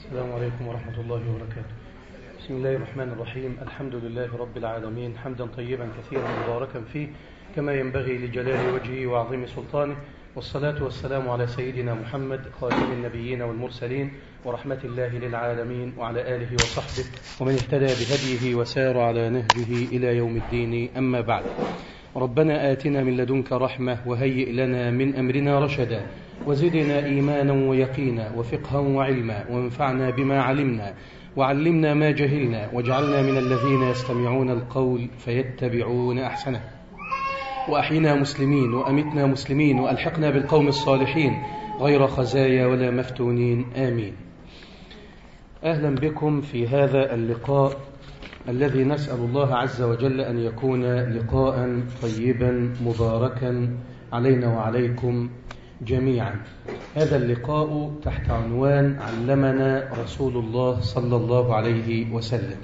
السلام عليكم ورحمة الله وبركاته بسم الله الرحمن الرحيم الحمد لله رب العالمين حمدا طيبا كثيرا مباركا فيه كما ينبغي لجلال وجهه وعظيم سلطانه والصلاة والسلام على سيدنا محمد خاتم النبيين والمرسلين ورحمة الله للعالمين وعلى آله وصحبه ومن اهتدى بهديه وسار على نهجه إلى يوم الدين أما بعد ربنا آتنا من لدنك رحمة وهيئ لنا من أمرنا رشدا وزدنا إيمانا ويقينا وفقها وعلما وانفعنا بما علمنا وعلمنا ما جهلنا واجعلنا من الذين يستمعون القول فيتبعون أحسنه وأحينا مسلمين وأمتنا مسلمين وألحقنا بالقوم الصالحين غير خزايا ولا مفتونين آمين أهلا بكم في هذا اللقاء الذي نسأل الله عز وجل أن يكون لقاء طيبا مباركا علينا وعليكم جميعا هذا اللقاء تحت عنوان علمنا رسول الله صلى الله عليه وسلم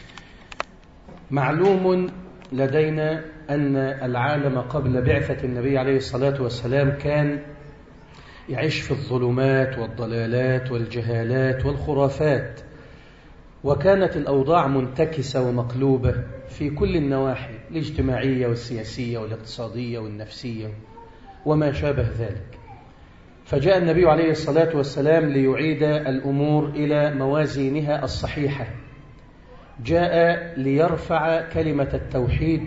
معلوم لدينا أن العالم قبل بعثة النبي عليه الصلاة والسلام كان يعيش في الظلمات والضلالات والجهالات والخرافات وكانت الأوضاع منتكسة ومقلوبة في كل النواحي الاجتماعية والسياسية والاقتصادية والنفسية وما شابه ذلك فجاء النبي عليه الصلاة والسلام ليعيد الأمور إلى موازينها الصحيحة جاء ليرفع كلمة التوحيد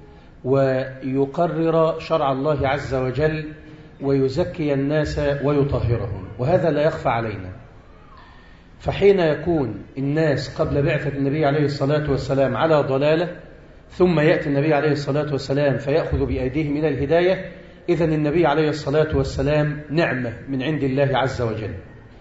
ويقرر شرع الله عز وجل ويزكي الناس ويطهرهم وهذا لا يخفى علينا فحين يكون الناس قبل بعثة النبي عليه الصلاة والسلام على ضلالة ثم يأتي النبي عليه الصلاة والسلام فيأخذ بأيديهم إلى الهداية إذا النبي عليه الصلاة والسلام نعمة من عند الله عز وجل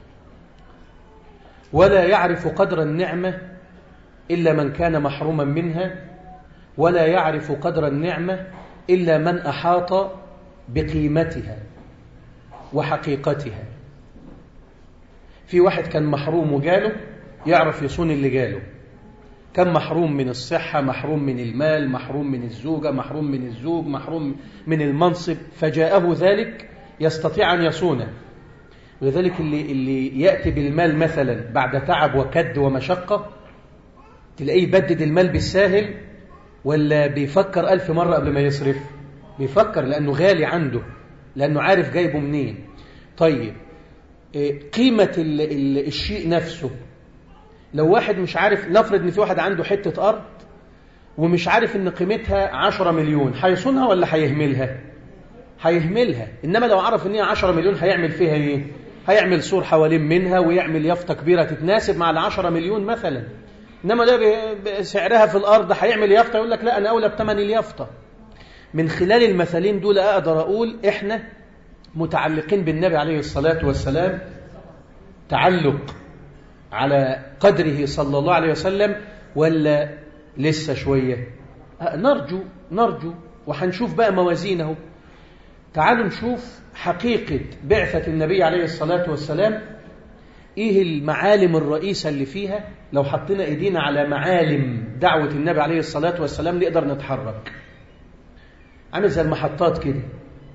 ولا يعرف قدر النعمة إلا من كان محروما منها ولا يعرف قدر النعمة إلا من أحاط بقيمتها وحقيقتها في واحد كان محروم وجاله يعرف يصون اللي جاله كان محروم من الصحة محروم من المال محروم من الزوجة محروم من الزوج محروم من المنصب فجاءه ذلك يستطيع أن يصونه ولذلك اللي, اللي يأتي بالمال مثلا بعد تعب وكد ومشقة تلاقيه يبدد المال بالساهل ولا بيفكر ألف مرة قبل ما يصرف بيفكر لأنه غالي عنده لأنه عارف جايبه منين طيب قيمة ال ال الشيء نفسه لو واحد مش عارف نفرض ان في واحد عنده حتة أرض ومش عارف ان قيمتها عشرة مليون هيصونها ولا هيهملها هيهملها إنما لو عرف ان هي عشرة مليون هيعمل فيها ايه هيعمل سور حوالين منها ويعمل يافطة كبيرة تتناسب مع العشرة مليون مثلا إنما ده سعرها في الأرض هيعمل يافطة يقول لك لا أنا أولى بثمن اليافطة من خلال المثلين دول أقدر أقول إحنا متعلقين بالنبي عليه الصلاة والسلام تعلق على قدره صلى الله عليه وسلم ولا لسه شوية نرجو نرجو وحنشوف بقى موازينه تعالوا نشوف حقيقة بعثة النبي عليه الصلاة والسلام ايه المعالم الرئيسة اللي فيها لو حطينا ايدينا على معالم دعوة النبي عليه الصلاة والسلام نقدر نتحرك عامل زي المحطات كده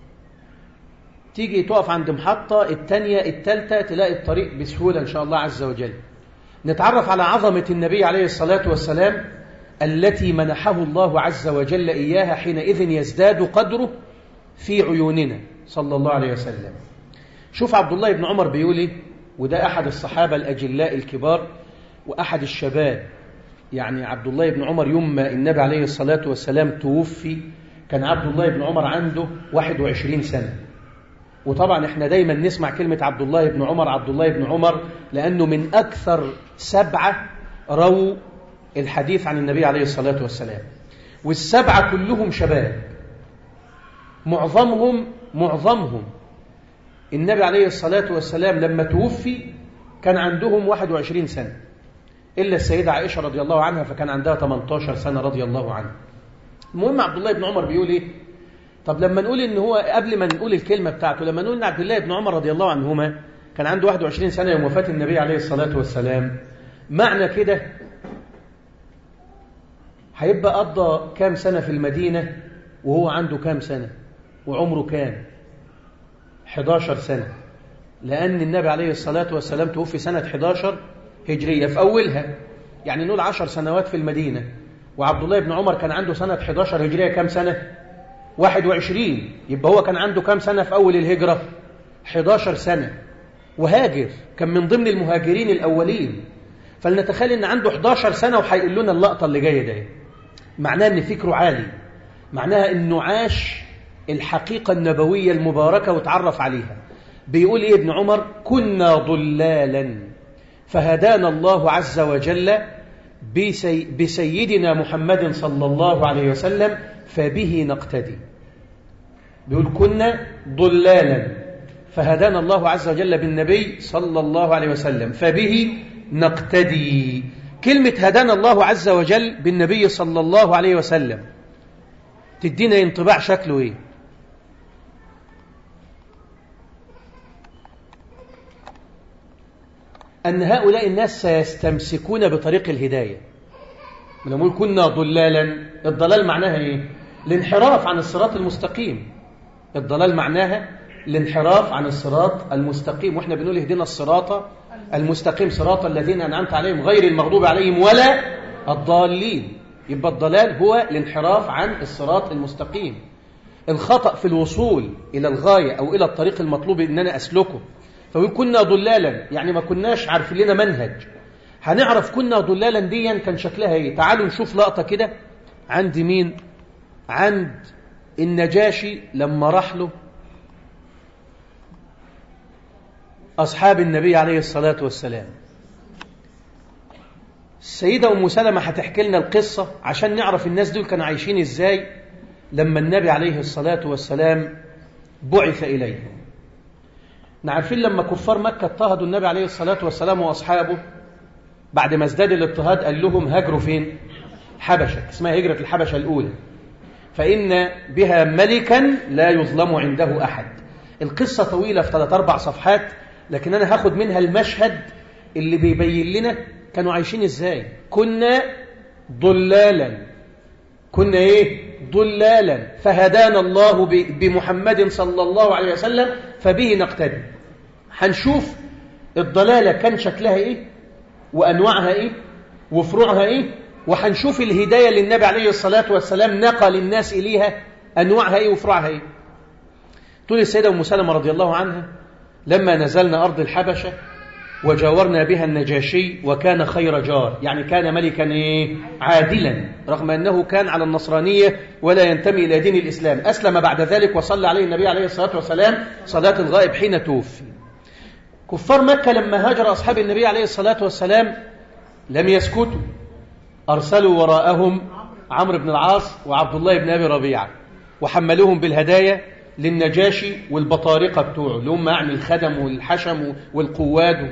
تيجي تقف عند محطة التانية التالتة تلاقي الطريق بسهولة إن شاء الله عز وجل نتعرف على عظمة النبي عليه الصلاة والسلام التي منحه الله عز وجل إياها حينئذ يزداد قدره في عيوننا صلى الله عليه وسلم شوف عبد الله بن عمر بيقول إيه وده أحد الصحابة الأجلاء الكبار وأحد الشباب يعني عبد الله بن عمر يوم ما النبي عليه الصلاة والسلام توفي كان عبد الله بن عمر عنده 21 سنة وطبعا احنا دايما نسمع كلمة عبد الله بن عمر عبد الله بن عمر لأنه من أكثر سبعة رووا الحديث عن النبي عليه الصلاة والسلام والسبعة كلهم شباب معظمهم معظمهم النبي عليه الصلاة والسلام لما توفي كان عندهم 21 سنة إلا السيدة عائشة رضي الله عنها فكان عندها 18 سنة رضي الله عنها المهم عبد الله بن عمر بيقول إيه طب لما نقول إن هو قبل ما نقول الكلمة بتاعته لما نقول إن عبد الله بن عمر رضي الله عنهما كان عنده 21 سنة يوم وفاة النبي عليه الصلاة والسلام معنى كده هيبقى قضى كام سنة في المدينة وهو عنده كام سنة وعمره كام 11 سنة لأن النبي عليه الصلاة والسلام توفي سنة 11 هجرية في أولها يعني نقول عشر سنوات في المدينة وعبد الله بن عمر كان عنده سنة 11 هجرية كام سنة 21 يبقى هو كان عنده كام سنة في أول الهجرة 11 سنة وهاجر كان من ضمن المهاجرين الأولين فلنتخيل ان عنده 11 سنة وهيقول لنا اللقطة اللي جاية ده معناها ان فكره عالي معناها انه عاش الحقيقة النبوية المباركة وتعرف عليها بيقول ايه ابن عمر كنا ضلالا فهدانا الله عز وجل بسي بسيدنا محمد صلى الله عليه وسلم فبه نقتدي بيقول كنا ضلالا فهدانا الله عز وجل بالنبي صلى الله عليه وسلم فبه نقتدي كلمة هدانا الله عز وجل بالنبي صلى الله عليه وسلم تدينا انطباع شكله ايه أن هؤلاء الناس سيستمسكون بطريق الهداية لما نقول كنا ضلالا الضلال معناها ايه الانحراف عن الصراط المستقيم الضلال معناها الانحراف عن الصراط المستقيم واحنا بنقول اهدنا الصراط المستقيم صراط الذين أنعمت عليهم غير المغضوب عليهم ولا الضالين يبقى الضلال هو الانحراف عن الصراط المستقيم الخطأ في الوصول إلى الغاية أو إلى الطريق المطلوب إن أنا أسلكه فيقول كنا ضلالا يعني ما كناش عارفين لنا منهج هنعرف كنا ضلالا ديا كان شكلها ايه تعالوا نشوف لقطة كده عند مين عند النجاشي لما راح له أصحاب النبي عليه الصلاة والسلام السيدة أم سلمة هتحكي لنا القصة عشان نعرف الناس دول كانوا عايشين إزاي لما النبي عليه الصلاة والسلام بعث إليهم عارفين لما كفار مكة اضطهدوا النبي عليه الصلاة والسلام وأصحابه بعد ما ازداد الاضطهاد قال لهم هاجروا فين حبشة اسمها هجرة الحبشة الأولى فإن بها ملكا لا يظلم عنده أحد القصة طويلة في ثلاث أربع صفحات لكن أنا هاخد منها المشهد اللي بيبين لنا كانوا عايشين إزاي كنا ضلالا كنا إيه ضلالا فهدانا الله بمحمد صلى الله عليه وسلم فبه نقتدي هنشوف الضلالة كان شكلها إيه وأنواعها إيه وفروعها إيه وهنشوف الهداية اللي النبي عليه الصلاة والسلام نقل الناس إليها أنواعها إيه وفروعها إيه تقول السيدة أم سلمة رضي الله عنها لما نزلنا أرض الحبشة وجاورنا بها النجاشي وكان خير جار يعني كان ملكا إيه؟ عادلا رغم أنه كان على النصرانية ولا ينتمي إلى دين الإسلام أسلم بعد ذلك وصلى عليه النبي عليه الصلاة والسلام صلاة الغائب حين توفي كفار مكة لما هاجر أصحاب النبي عليه الصلاة والسلام لم يسكتوا أرسلوا وراءهم عمرو بن العاص وعبد الله بن أبي ربيعة وحملوهم بالهدايا للنجاشي والبطارقة بتوعه اللي هم يعني الخدم والحشم والقواد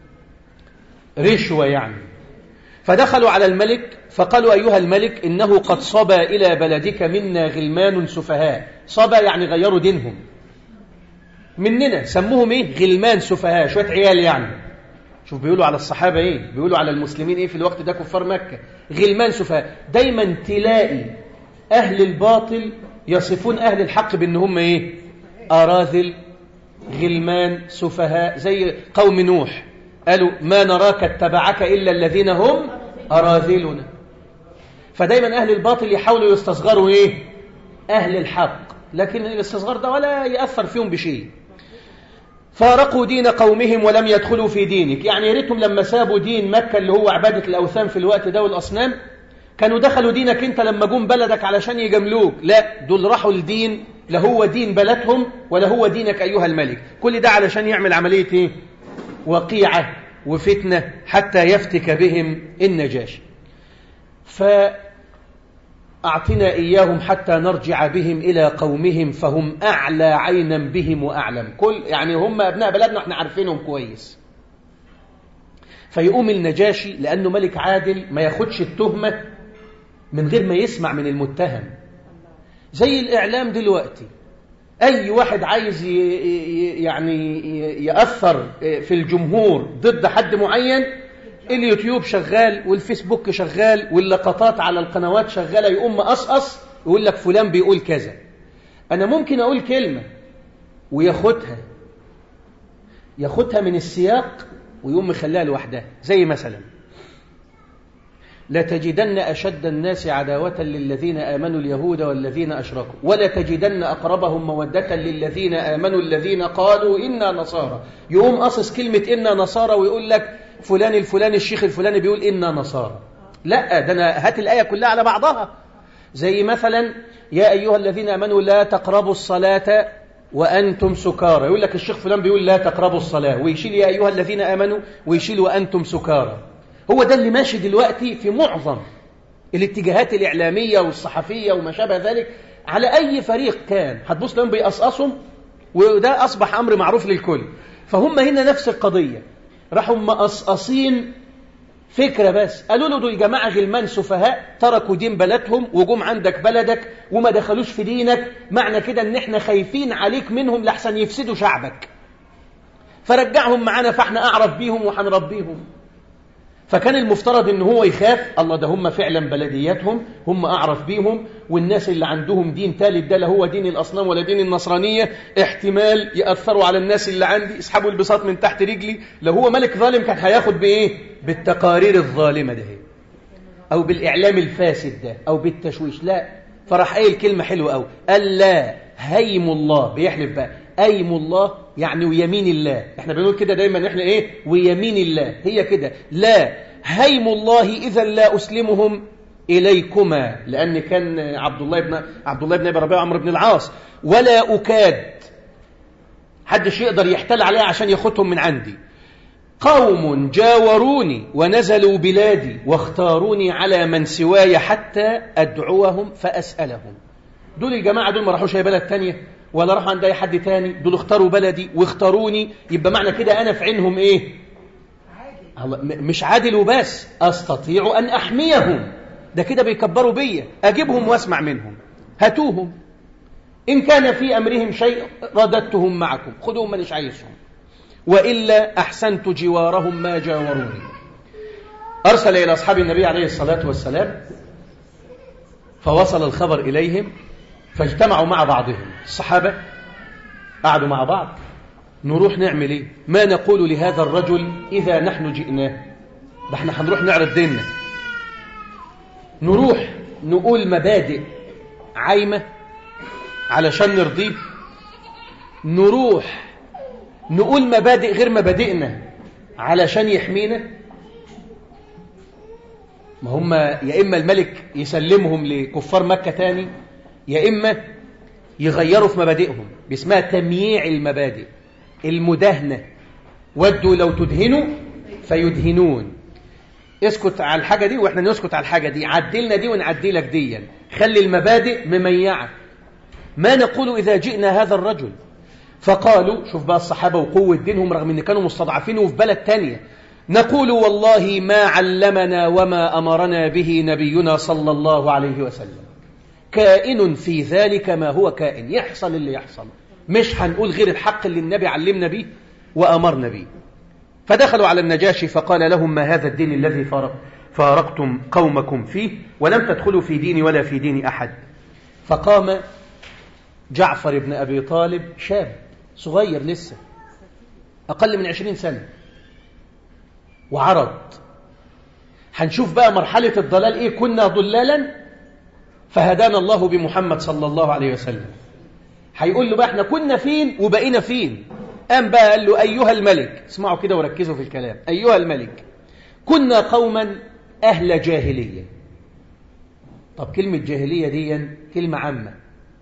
رشوة يعني فدخلوا على الملك فقالوا أيها الملك إنه قد صبى إلى بلدك منا غلمان سفهاء صبى يعني غيروا دينهم مننا سموهم إيه غلمان سفهاء شوية عيال يعني شوف بيقولوا على الصحابة إيه بيقولوا على المسلمين إيه في الوقت ده كفار مكة غلمان سفهاء دايما تلاقي أهل الباطل يصفون أهل الحق بأن هم إيه أراذل غلمان سفهاء زي قوم نوح قالوا ما نراك اتبعك إلا الذين هم أراذلنا فدايما أهل الباطل يحاولوا يستصغروا إيه أهل الحق لكن الاستصغار ده ولا يأثر فيهم بشيء فارقوا دين قومهم ولم يدخلوا في دينك يعني يا ريتهم لما سابوا دين مكة اللي هو عبادة الأوثان في الوقت ده والأصنام كانوا دخلوا دينك انت لما جم بلدك علشان يجاملوك لا دول راحوا الدين لا هو دين بلدهم ولا هو دينك أيها الملك كل ده علشان يعمل عملية ايه وقيعة وفتنة حتى يفتك بهم النجاش فأعطنا إياهم حتى نرجع بهم إلى قومهم فهم أعلى عينا بهم وأعلم كل يعني هم أبناء بلدنا احنا عارفينهم كويس فيقوم النجاشي لأنه ملك عادل ما ياخدش التهمة من غير ما يسمع من المتهم زي الإعلام دلوقتي أي واحد عايز يعني يأثر في الجمهور ضد حد معين اليوتيوب شغال والفيسبوك شغال واللقطات على القنوات شغالة يقوم مقصقص يقول لك فلان بيقول كذا أنا ممكن أقول كلمة وياخدها ياخدها من السياق ويقوم مخليها لوحدها زي مثلا لتجدن أشد الناس عداوة للذين آمنوا اليهود والذين أشركوا ولا تجدن أقربهم مودة للذين آمنوا الذين قالوا إنا نصارى يقوم قصص كلمة إنا نصارى ويقول لك فلان الفلاني الشيخ الفلاني بيقول إنا نصارى لا ده أنا هات الآية كلها على بعضها زي مثلا يا أيها الذين آمنوا لا تقربوا الصلاة وأنتم سكارى يقول لك الشيخ فلان بيقول لا تقربوا الصلاة ويشيل يا أيها الذين آمنوا ويشيل وأنتم سكارى هو ده اللي ماشي دلوقتي في معظم الاتجاهات الإعلامية والصحفية وما شابه ذلك على أي فريق كان هتبص لهم بيقصقصهم وده أصبح أمر معروف للكل فهم هنا نفس القضية راحوا مقصقصين فكرة بس قالوا له دول جماعة غلمان سفهاء تركوا دين بلدهم وجم عندك بلدك وما دخلوش في دينك معنى كده ان احنا خايفين عليك منهم لحسن يفسدوا شعبك فرجعهم معانا فاحنا اعرف بيهم وهنربيهم فكان المفترض ان هو يخاف الله ده هم فعلا بلدياتهم هم اعرف بيهم والناس اللي عندهم دين ثالث ده لا هو دين الاصنام ولا دين النصرانيه احتمال ياثروا على الناس اللي عندي يسحبوا البساط من تحت رجلي لو هو ملك ظالم كان هياخد بايه بالتقارير الظالمه ده او بالاعلام الفاسد ده او بالتشويش لا فراح قايل كلمه حلوه قوي قال لا هيم الله بيحلف بقى ايم الله يعني ويمين الله احنا بنقول كده دايما احنا ايه ويمين الله هي كده لا هيم الله اذا لا اسلمهم اليكما لان كان عبد الله بن عبد الله بن ابي ربيعه عمرو بن العاص ولا اكاد حدش يقدر يحتل عليها عشان ياخدهم من عندي قوم جاوروني ونزلوا بلادي واختاروني على من سواي حتى ادعوهم فاسالهم دول الجماعه دول ما راحوش اي بلد تانيه ولا راحوا عند اي حد تاني دول اختاروا بلدي واختاروني يبقى معنى كده انا في عينهم ايه مش عادل وبس استطيع ان احميهم ده كده بيكبروا بيا اجيبهم واسمع منهم هاتوهم ان كان في امرهم شيء رددتهم معكم خذوهم مانيش عايزهم والا احسنت جوارهم ما جاوروني ارسل الى اصحاب النبي عليه الصلاه والسلام فوصل الخبر اليهم فاجتمعوا مع بعضهم الصحابة قعدوا مع بعض نروح نعمل ايه ما نقول لهذا الرجل إذا نحن جئناه ده احنا هنروح نعرض ديننا نروح نقول مبادئ عايمة علشان نرضيه نروح نقول مبادئ غير مبادئنا علشان يحمينا ما هم يا إما الملك يسلمهم لكفار مكة تاني يا إما يغيروا في مبادئهم باسمها تمييع المبادئ المداهنة ودوا لو تدهنوا فيدهنون اسكت على الحاجة دي واحنا نسكت على الحاجة دي عدلنا دي ونعدلك ديا خلي المبادئ مميعة ما نقول إذا جئنا هذا الرجل فقالوا شوف بقى الصحابة وقوة دينهم رغم ان كانوا مستضعفين وفي بلد تانية نقول والله ما علمنا وما أمرنا به نبينا صلى الله عليه وسلم كائن في ذلك ما هو كائن يحصل اللي يحصل مش هنقول غير الحق اللي النبي علمنا به وأمرنا به فدخلوا على النجاشي فقال لهم ما هذا الدين الذي فارق فارقتم قومكم فيه ولم تدخلوا في ديني ولا في دين أحد فقام جعفر بن أبي طالب شاب صغير لسه أقل من عشرين سنة وعرض هنشوف بقى مرحلة الضلال إيه كنا ضلالا فهدانا الله بمحمد صلى الله عليه وسلم هيقول له بقى احنا كنا فين وبقينا فين قام بقى قال له أيها الملك اسمعوا كده وركزوا في الكلام أيها الملك كنا قوما أهل جاهلية طب كلمة جاهلية دي كلمة عامة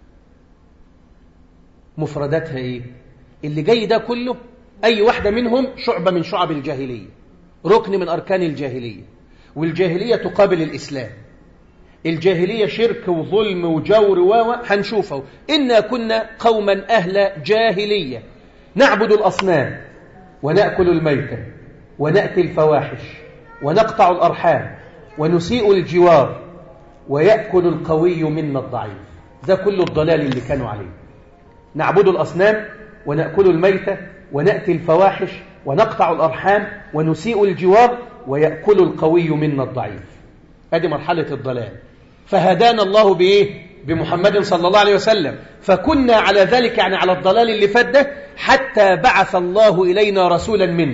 مفرداتها ايه اللي جاي ده كله أي واحدة منهم شعبة من شعب الجاهلية ركن من أركان الجاهلية والجاهلية تقابل الإسلام الجاهلية شرك وظلم وجور و هنشوفه إنا كنا قوما أهل جاهلية نعبد الأصنام ونأكل الميتة ونأتي الفواحش ونقطع الأرحام ونسيء الجوار ويأكل القوي منا الضعيف ده كل الضلال اللي كانوا عليه نعبد الأصنام ونأكل الميتة ونأتي الفواحش ونقطع الأرحام ونسيء الجوار ويأكل القوي منا الضعيف هذه مرحلة الضلال فهدانا الله بإيه؟ بمحمد صلى الله عليه وسلم فكنا على ذلك يعني على الضلال اللي فات ده حتى بعث الله إلينا رسولا منا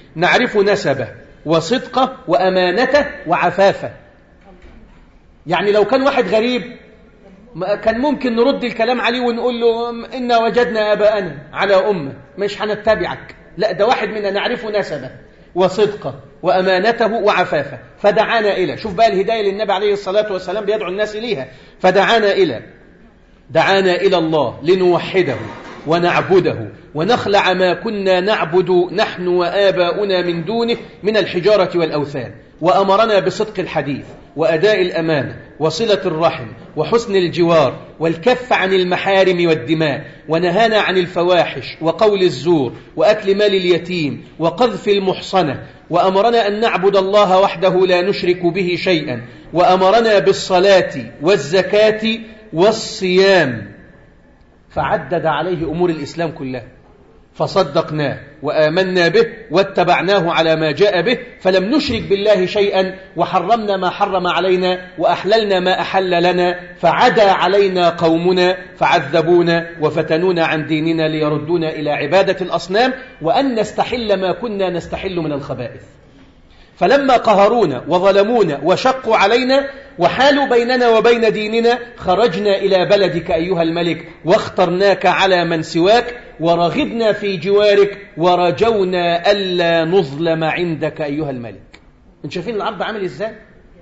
نعرف نسبه وصدقه وأمانته وعفافه يعني لو كان واحد غريب كان ممكن نرد الكلام عليه ونقول له إنا وجدنا آباءنا على أمة مش هنتبعك لا ده واحد منا نعرف نسبه وصدقه وأمانته وعفافه فدعانا إلى شوف بقى الهداية للنبي عليه الصلاة والسلام بيدعو الناس إليها فدعانا إلى دعانا إلى الله لنوحده ونعبده ونخلع ما كنا نعبد نحن وآباؤنا من دونه من الحجارة والأوثان وأمرنا بصدق الحديث وأداء الأمانة وصلة الرحم وحسن الجوار والكف عن المحارم والدماء ونهانا عن الفواحش وقول الزور وأكل مال اليتيم وقذف المحصنة وأمرنا أن نعبد الله وحده لا نشرك به شيئا وأمرنا بالصلاة والزكاة والصيام فعدد عليه أمور الإسلام كلها فصدقناه وآمنا به واتبعناه على ما جاء به فلم نشرك بالله شيئا وحرمنا ما حرم علينا وأحللنا ما أحل لنا فعدا علينا قومنا فعذبونا وفتنونا عن ديننا ليردونا إلى عبادة الأصنام وأن نستحل ما كنا نستحل من الخبائث فلما قهرونا وظلمونا وشقوا علينا وحالوا بيننا وبين ديننا خرجنا إلى بلدك أيها الملك واخترناك على من سواك ورغبنا في جوارك ورجونا ألا نظلم عندك أيها الملك انت شايفين العرض عامل ازاي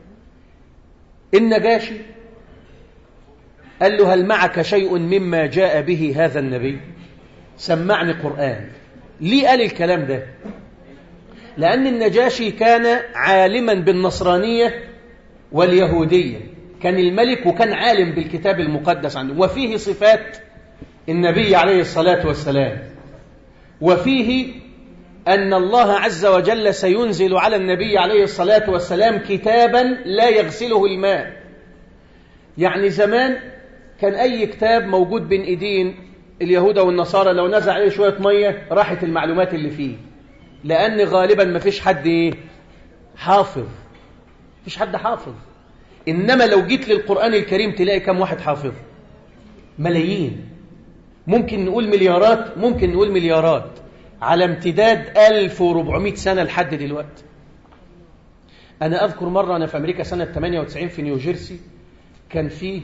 النجاشي قال له هل معك شيء مما جاء به هذا النبي سمعني قرآن ليه قال الكلام ده لأن النجاشي كان عالما بالنصرانية واليهودية كان الملك وكان عالم بالكتاب المقدس عنه وفيه صفات النبي عليه الصلاة والسلام وفيه أن الله عز وجل سينزل على النبي عليه الصلاة والسلام كتابا لا يغسله الماء يعني زمان كان أي كتاب موجود بين إيدين اليهود والنصارى لو نزع عليه شوية مية راحت المعلومات اللي فيه لأن غالبا ما فيش حد حافظ فيش حد حافظ إنما لو جيت للقرآن الكريم تلاقي كم واحد حافظ ملايين ممكن نقول مليارات ممكن نقول مليارات على امتداد 1400 سنة لحد دلوقتي أنا أذكر مرة أنا في أمريكا سنة 98 في نيوجيرسي كان في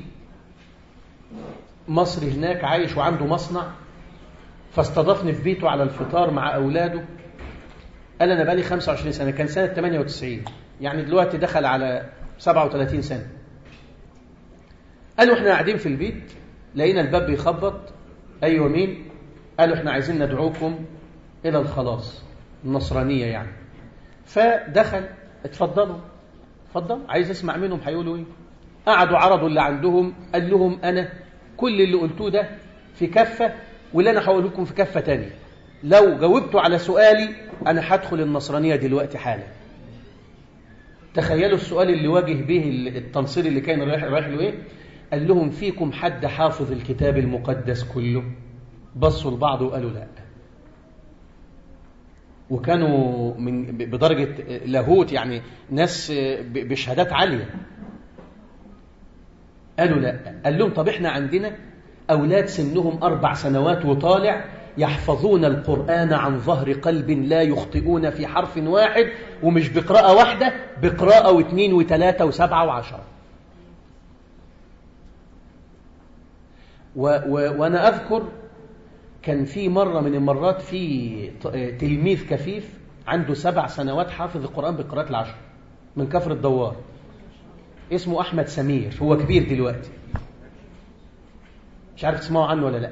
مصري هناك عايش وعنده مصنع فاستضافني في بيته على الفطار مع أولاده قال أنا بقالي 25 سنة كان سنة 98 يعني دلوقتي دخل على 37 سنة قالوا احنا قاعدين في البيت لقينا الباب بيخبط أيوة مين قالوا احنا عايزين ندعوكم إلى الخلاص النصرانية يعني فدخل اتفضلوا اتفضل عايز اسمع منهم هيقولوا ايه قعدوا عرضوا اللي عندهم قال لهم انا كل اللي قلتوه ده في كفة واللي انا هقول لكم في كفة تانية لو جاوبتوا على سؤالي انا هدخل النصرانية دلوقتي حالا تخيلوا السؤال اللي واجه به التنصير اللي كان رايح رايح له ايه قال لهم فيكم حد حافظ الكتاب المقدس كله بصوا لبعض وقالوا لا وكانوا من بدرجة لاهوت يعني ناس بشهادات عالية قالوا لا قال لهم طب احنا عندنا أولاد سنهم أربع سنوات وطالع يحفظون القرآن عن ظهر قلب لا يخطئون في حرف واحد ومش بقراءة واحدة بقراءة واثنين وثلاثة وسبعة وعشرة و و وأنا أذكر كان في مرة من المرات في تلميذ كفيف عنده سبع سنوات حافظ القرآن بقراءة العشر من كفر الدوار اسمه أحمد سمير هو كبير دلوقتي مش عارف تسمعوا عنه ولا لا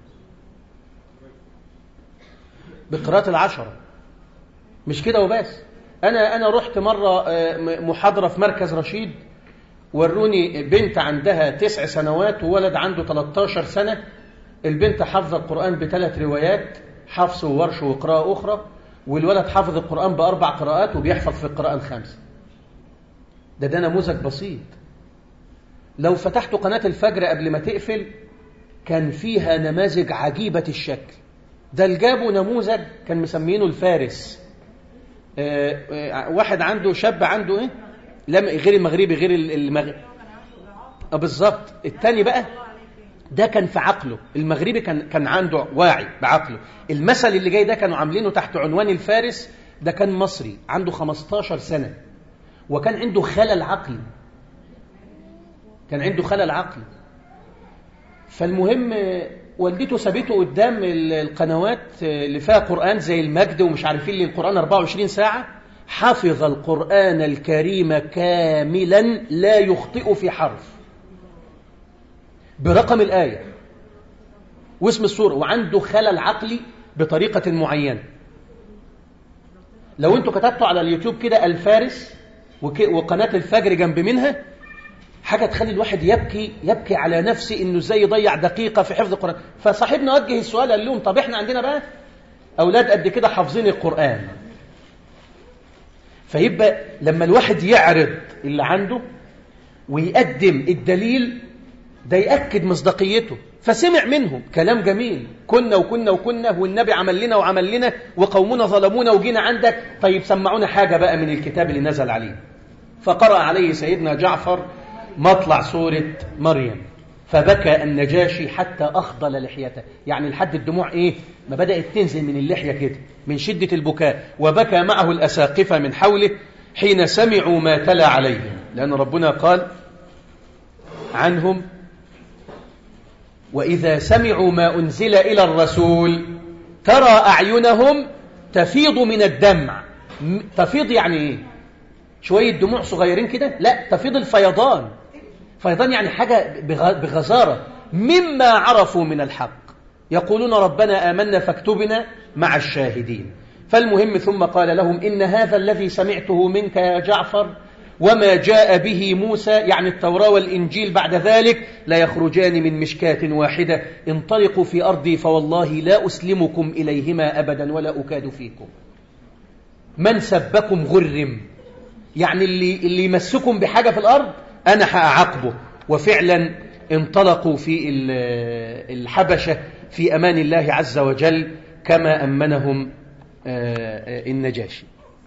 بقراءة العشرة مش كده وبس أنا أنا رحت مرة محاضرة في مركز رشيد وروني بنت عندها تسع سنوات وولد عنده 13 سنة البنت حافظة القرآن بثلاث روايات حفص وورش وقراءة أخرى والولد حافظ القرآن بأربع قراءات وبيحفظ في القراءة الخامسة ده ده نموذج بسيط لو فتحت قناة الفجر قبل ما تقفل كان فيها نماذج عجيبة الشكل ده جابوا نموذج كان مسمينه الفارس آه آه واحد عنده شاب عنده ايه لم غير المغربي غير المغرب آه بالظبط التاني بقى ده كان في عقله المغربي كان كان عنده واعي بعقله المثل اللي جاي ده كانوا عاملينه تحت عنوان الفارس ده كان مصري عنده 15 سنة وكان عنده خلل عقلي كان عنده خلل عقلي فالمهم والدته سابته قدام القنوات اللي فيها قرآن زي المجد ومش عارفين لي القرآن 24 ساعة حفظ القرآن الكريم كاملا لا يخطئ في حرف برقم الآية واسم السورة وعنده خلل عقلي بطريقة معينة لو انتوا كتبتوا على اليوتيوب كده الفارس وقناة الفجر جنب منها حاجة تخلي الواحد يبكي يبكي على نفسه انه ازاي يضيع دقيقة في حفظ القرآن فصاحبنا وجه السؤال قال لهم طب احنا عندنا بقى اولاد قد كده حافظين القرآن فيبقى لما الواحد يعرض اللي عنده ويقدم الدليل ده يأكد مصداقيته فسمع منهم كلام جميل كنا وكنا وكنا والنبي عمل لنا وعمل لنا وقومنا ظلمونا وجينا عندك طيب سمعونا حاجة بقى من الكتاب اللي نزل عليه فقرأ عليه سيدنا جعفر مطلع سورة مريم فبكى النجاشي حتى أخضل لحيته يعني لحد الدموع إيه ما بدأت تنزل من اللحية كده من شدة البكاء وبكى معه الأساقفة من حوله حين سمعوا ما تلا عليهم لأن ربنا قال عنهم وإذا سمعوا ما أنزل إلى الرسول ترى أعينهم تفيض من الدمع تفيض يعني إيه شوية دموع صغيرين كده لا تفيض الفيضان فيضان يعني حاجة بغزارة مما عرفوا من الحق يقولون ربنا آمنا فاكتبنا مع الشاهدين فالمهم ثم قال لهم إن هذا الذي سمعته منك يا جعفر وما جاء به موسى يعني التوراة والإنجيل بعد ذلك لا يخرجان من مشكاة واحدة انطلقوا في أرضي فوالله لا أسلمكم إليهما أبدا ولا أكاد فيكم من سبكم غرم يعني اللي, اللي يمسكم بحاجة في الأرض أنا هأعاقبه وفعلا انطلقوا في الحبشة في أمان الله عز وجل كما أمنهم النجاشي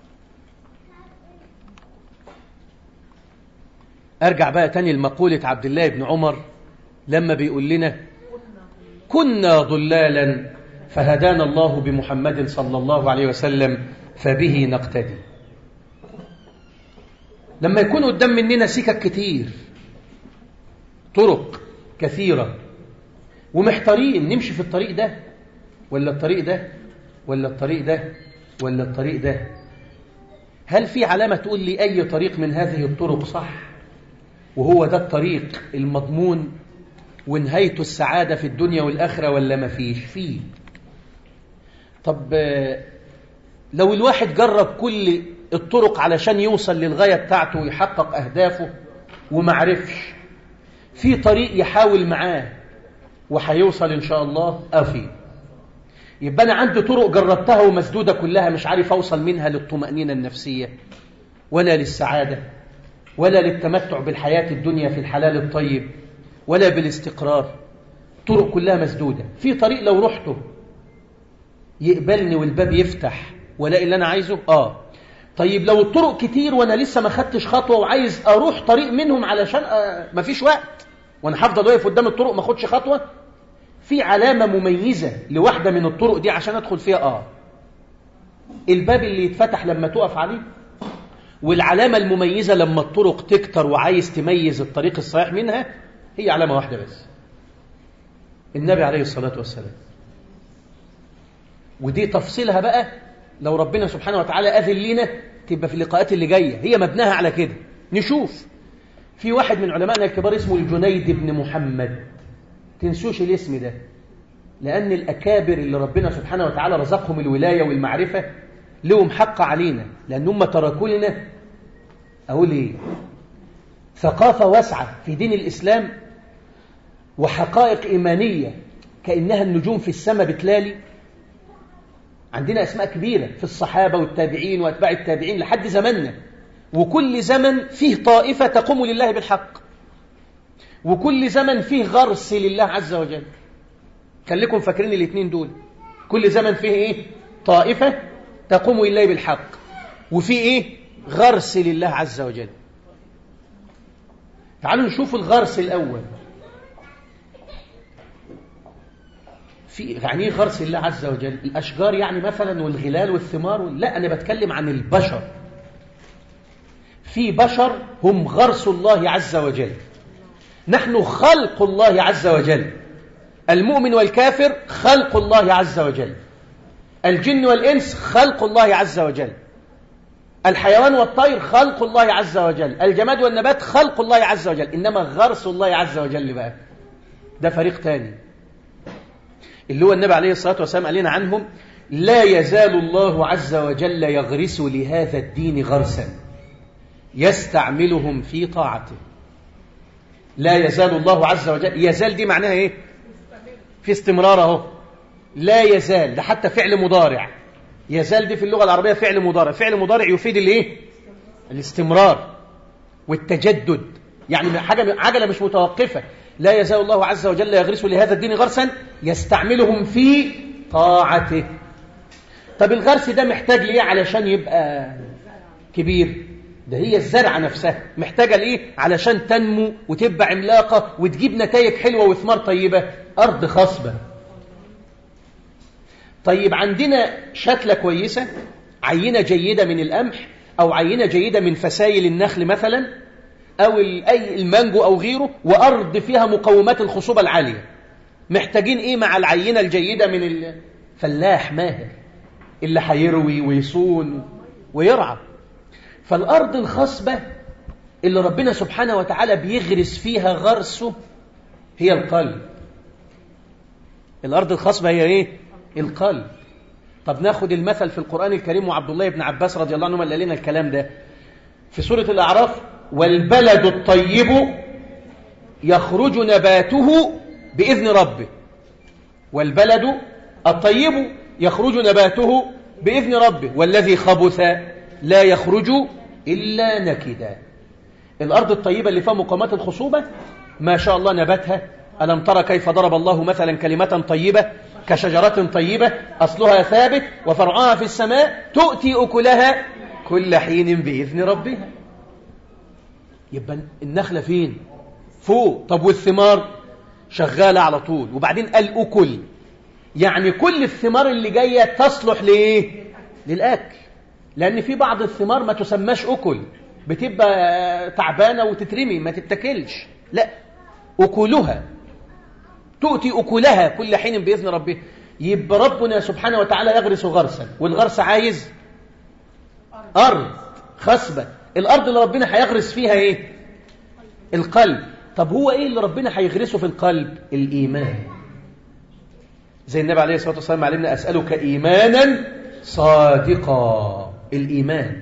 أرجع بقى تاني لمقولة عبد الله بن عمر لما بيقول لنا كنا ضلالا فهدانا الله بمحمد صلى الله عليه وسلم فبه نقتدي لما يكون قدام مننا سكك كتير طرق كثيرة ومحتارين نمشي في الطريق ده ولا الطريق ده ولا الطريق ده ولا الطريق ده هل في علامة تقول لي أي طريق من هذه الطرق صح وهو ده الطريق المضمون ونهايته السعادة في الدنيا والآخرة ولا ما فيش فيه طب لو الواحد جرب كل الطرق علشان يوصل للغاية بتاعته ويحقق أهدافه ومعرفش في طريق يحاول معاه وهيوصل إن شاء الله أفي يبقى أنا عندي طرق جربتها ومسدودة كلها مش عارف أوصل منها للطمأنينة النفسية ولا للسعادة ولا للتمتع بالحياة الدنيا في الحلال الطيب ولا بالاستقرار طرق كلها مسدودة في طريق لو رحته يقبلني والباب يفتح ولاقي اللي أنا عايزه آه طيب لو الطرق كتير وأنا لسه ما خدتش خطوة وعايز أروح طريق منهم علشان آه مفيش وقت وأنا هفضل واقف قدام الطرق ما أخدش خطوة في علامة مميزة لواحدة من الطرق دي عشان أدخل فيها آه الباب اللي يتفتح لما تقف عليه والعلامة المميزة لما الطرق تكتر وعايز تميز الطريق الصحيح منها هي علامة واحدة بس النبي عليه الصلاة والسلام ودي تفصيلها بقى لو ربنا سبحانه وتعالى أذن لنا تبقى في اللقاءات اللي جاية هي مبناها على كده نشوف في واحد من علمائنا الكبار اسمه الجنيد بن محمد تنسوش الاسم ده لأن الأكابر اللي ربنا سبحانه وتعالى رزقهم الولاية والمعرفة لهم حق علينا لأن هم تركوا لنا أقول إيه ثقافة واسعة في دين الإسلام وحقائق إيمانية كأنها النجوم في السماء بتلالي عندنا أسماء كبيرة في الصحابة والتابعين وأتباع التابعين لحد زماننا وكل زمن فيه طائفة تقوم لله بالحق وكل زمن فيه غرس لله عز وجل خليكم فاكرين الاثنين دول كل زمن فيه ايه طائفة تقوم لله بالحق وفي ايه غرس لله عز وجل تعالوا نشوف الغرس الأول في يعني ايه غرس الله عز وجل الأشجار يعني مثلا والغلال والثمار لا أنا بتكلم عن البشر في بشر هم غرس الله عز وجل نحن خلق الله عز وجل المؤمن والكافر خلق الله عز وجل الجن والإنس خلق الله عز وجل الحيوان والطير خلق الله عز وجل الجماد والنبات خلق الله عز وجل إنما غرس الله عز وجل بقى ده فريق تاني اللي هو النبي عليه الصلاة والسلام قال لنا عنهم لا يزال الله عز وجل يغرس لهذا الدين غرسا يستعملهم في طاعته لا يزال الله عز وجل يزال دي معناها ايه في استمرار اهو لا يزال ده حتى فعل مضارع يزال دي في اللغة العربية فعل مضارع فعل مضارع يفيد الايه الاستمرار والتجدد يعني حاجة عجلة مش متوقفة لا يزال الله عز وجل يغرس لهذا الدين غرسا يستعملهم في طاعته طب الغرس ده محتاج ليه علشان يبقى كبير ده هي الزرعة نفسها محتاجة لإيه علشان تنمو وتبقى عملاقة وتجيب نتائج حلوة وثمار طيبة أرض خصبة طيب عندنا شتلة كويسة عينة جيدة من القمح أو عينة جيدة من فسايل النخل مثلا أو أي المانجو أو غيره وأرض فيها مقومات الخصوبة العالية محتاجين إيه مع العينة الجيدة من الفلاح ماهر اللي هيروي ويصون ويرعى فالأرض الخصبة اللي ربنا سبحانه وتعالى بيغرس فيها غرسه هي القلب الأرض الخصبة هي إيه؟ القلب طب ناخد المثل في القرآن الكريم وعبد الله بن عباس رضي الله عنهما اللي لنا الكلام ده في سورة الأعراف والبلد الطيب يخرج نباته بإذن ربه والبلد الطيب يخرج نباته بإذن ربه والذي خبث لا يخرج إلا نكدا الأرض الطيبة اللي فيها مقامات الخصوبة ما شاء الله نباتها ألم ترى كيف ضرب الله مثلا كلمة طيبة كشجرة طيبة أصلها ثابت وفرعها في السماء تؤتي أكلها كل حين بإذن ربها يبقى النخلة فين فوق طب والثمار شغالة على طول وبعدين قال أكل يعني كل الثمار اللي جاية تصلح لإيه للأكل لأن في بعض الثمار ما تسماش أكل بتبقى تعبانة وتترمي ما تتكلش لا أكلها تؤتي أكلها كل حين بإذن ربه يبقى ربنا سبحانه وتعالى يغرس غرسا والغرس عايز أرض خصبة الأرض اللي ربنا هيغرس فيها إيه القلب طب هو إيه اللي ربنا هيغرسه في القلب الإيمان زي النبي عليه الصلاة والسلام علمنا أسألك إيمانا صادقا الإيمان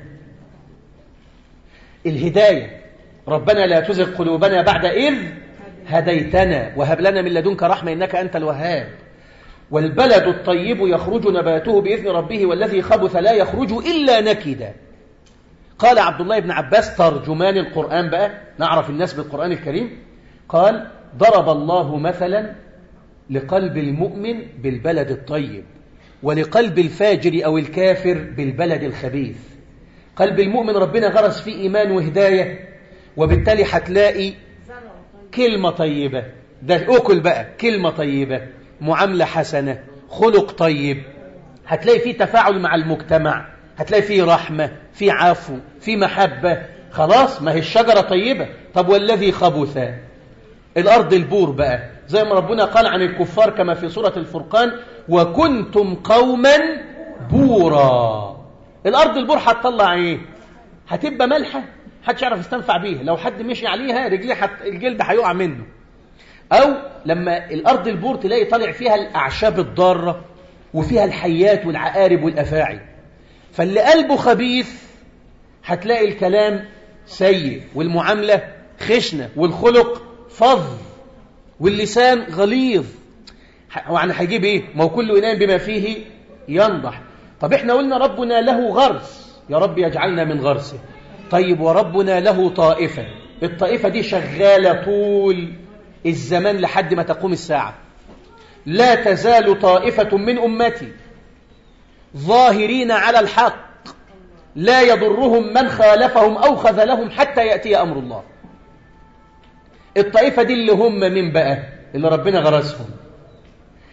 الهداية ربنا لا تزغ قلوبنا بعد إذ هديتنا وهب لنا من لدنك رحمة إنك أنت الوهاب والبلد الطيب يخرج نباته بإذن ربه والذي خبث لا يخرج إلا نكدا قال عبد الله بن عباس ترجمان القرآن بقى نعرف الناس بالقرآن الكريم قال ضرب الله مثلا لقلب المؤمن بالبلد الطيب ولقلب الفاجر أو الكافر بالبلد الخبيث قلب المؤمن ربنا غرس فيه إيمان وهداية وبالتالي هتلاقي كلمة طيبة ده أكل بقى كلمة طيبة معاملة حسنة خلق طيب هتلاقي فيه تفاعل مع المجتمع هتلاقي فيه رحمة فيه عفو فيه محبة خلاص ما هي الشجرة طيبة طب والذي خبث الأرض البور بقى زي ما ربنا قال عن الكفار كما في سورة الفرقان وكنتم قوما بورا الأرض البور هتطلع ايه هتبقى ملحة محدش يعرف يستنفع بيها لو حد مشي عليها رجليه حت... الجلد هيقع منه أو لما الأرض البور تلاقي طالع فيها الأعشاب الضارة وفيها الحيات والعقارب والأفاعي فاللي قلبه خبيث هتلاقي الكلام سيء والمعاملة خشنة والخلق فظ واللسان غليظ يعني هيجيب ايه ما هو كل اناء بما فيه ينضح طب احنا قلنا ربنا له غرس يا رب يجعلنا من غرسه طيب وربنا له طائفة الطائفة دي شغالة طول الزمان لحد ما تقوم الساعة لا تزال طائفة من أمتي ظاهرين على الحق لا يضرهم من خالفهم أو خذلهم حتى يأتي أمر الله الطائفة دي اللي هم من بقى اللي ربنا غرسهم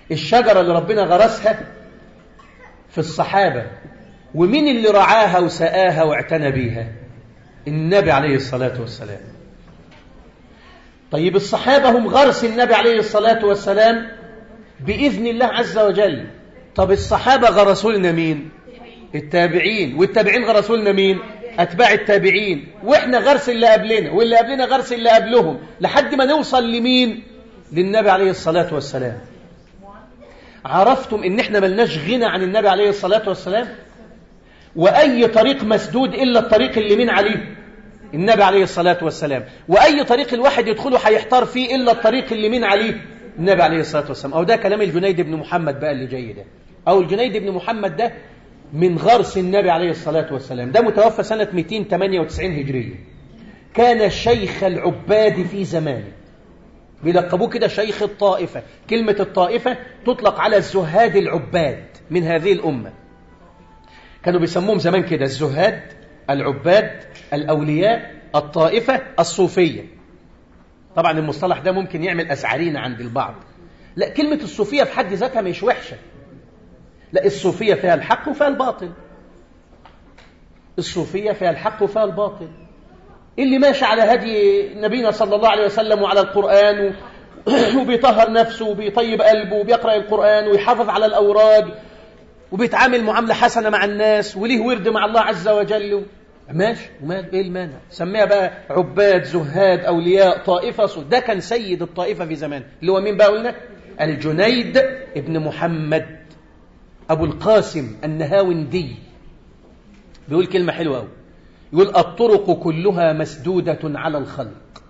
الشجرة اللي ربنا غرسها في الصحابة ومين اللي رعاها وسقاها واعتنى بيها النبي عليه الصلاة والسلام طيب الصحابة هم غرس النبي عليه الصلاة والسلام بإذن الله عز وجل طب الصحابة غرسوا لنا مين التابعين والتابعين غرسوا لنا مين أتباع التابعين وإحنا غرس اللي قبلنا واللي قبلنا غرس اللي قبلهم لحد ما نوصل لمين للنبي عليه الصلاة والسلام عرفتم إن إحنا ملناش غنى عن النبي عليه الصلاة والسلام وأي طريق مسدود إلا الطريق اللي من عليه النبي عليه الصلاة والسلام وأي طريق الواحد يدخله هيحتار فيه إلا الطريق اللي من عليه النبي عليه الصلاة والسلام أو ده كلام الجنيد بن محمد بقى اللي جاي ده أو الجنيد بن محمد ده من غرس النبي عليه الصلاة والسلام ده متوفى سنة 298 هجرية كان شيخ العباد في زمانه بيلقبوه كده شيخ الطائفة كلمة الطائفة تطلق على الزهاد العباد من هذه الأمة كانوا بيسموهم زمان كده الزهاد العباد الأولياء الطائفة الصوفية طبعا المصطلح ده ممكن يعمل أسعارين عند البعض لا كلمة الصوفية في حد ذاتها مش وحشة لا الصوفية فيها الحق وفيها الباطل الصوفية فيها الحق وفيها الباطل اللي ماشي على هدي نبينا صلى الله عليه وسلم وعلى القرآن وبيطهر نفسه وبيطيب قلبه وبيقرأ القرآن ويحافظ على الأوراد وبيتعامل معاملة حسنة مع الناس وليه ورد مع الله عز وجل ماشي ومال ايه المانع سميها بقى عباد زهاد اولياء طائفه صل. ده كان سيد الطائفه في زمان اللي هو مين بقى قلنا الجنيد ابن محمد ابو القاسم النهاوندي بيقول كلمه حلوه قوي يقول الطرق كلها مسدوده على الخلق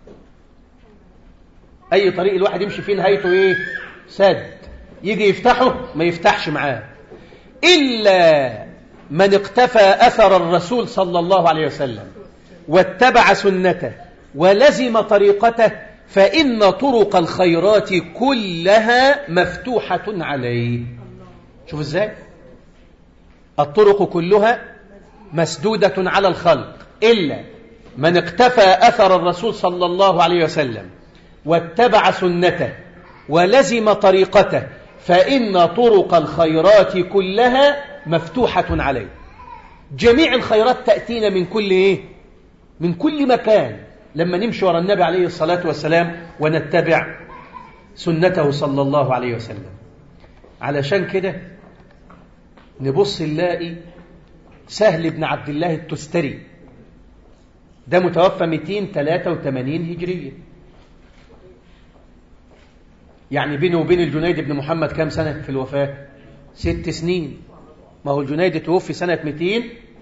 اي طريق الواحد يمشي فيه نهايته ايه سد يجي يفتحه ما يفتحش معاه الا من اقتفى أثر الرسول صلى الله عليه وسلم واتبع سنته ولزم طريقته فإن طرق الخيرات كلها مفتوحة عليه شوف ازاي الطرق كلها مسدودة على الخلق إلا من اقتفى أثر الرسول صلى الله عليه وسلم واتبع سنته ولزم طريقته فإن طرق الخيرات كلها مفتوحة عليه جميع الخيرات تأتينا من كل إيه؟ من كل مكان لما نمشي ورا النبي عليه الصلاة والسلام ونتبع سنته صلى الله عليه وسلم علشان كده نبص نلاقي سهل بن عبد الله التستري ده متوفى 283 هجرية يعني بينه وبين الجنيد بن محمد كام سنة في الوفاة ست سنين ما هو الجنيد توفي سنة 200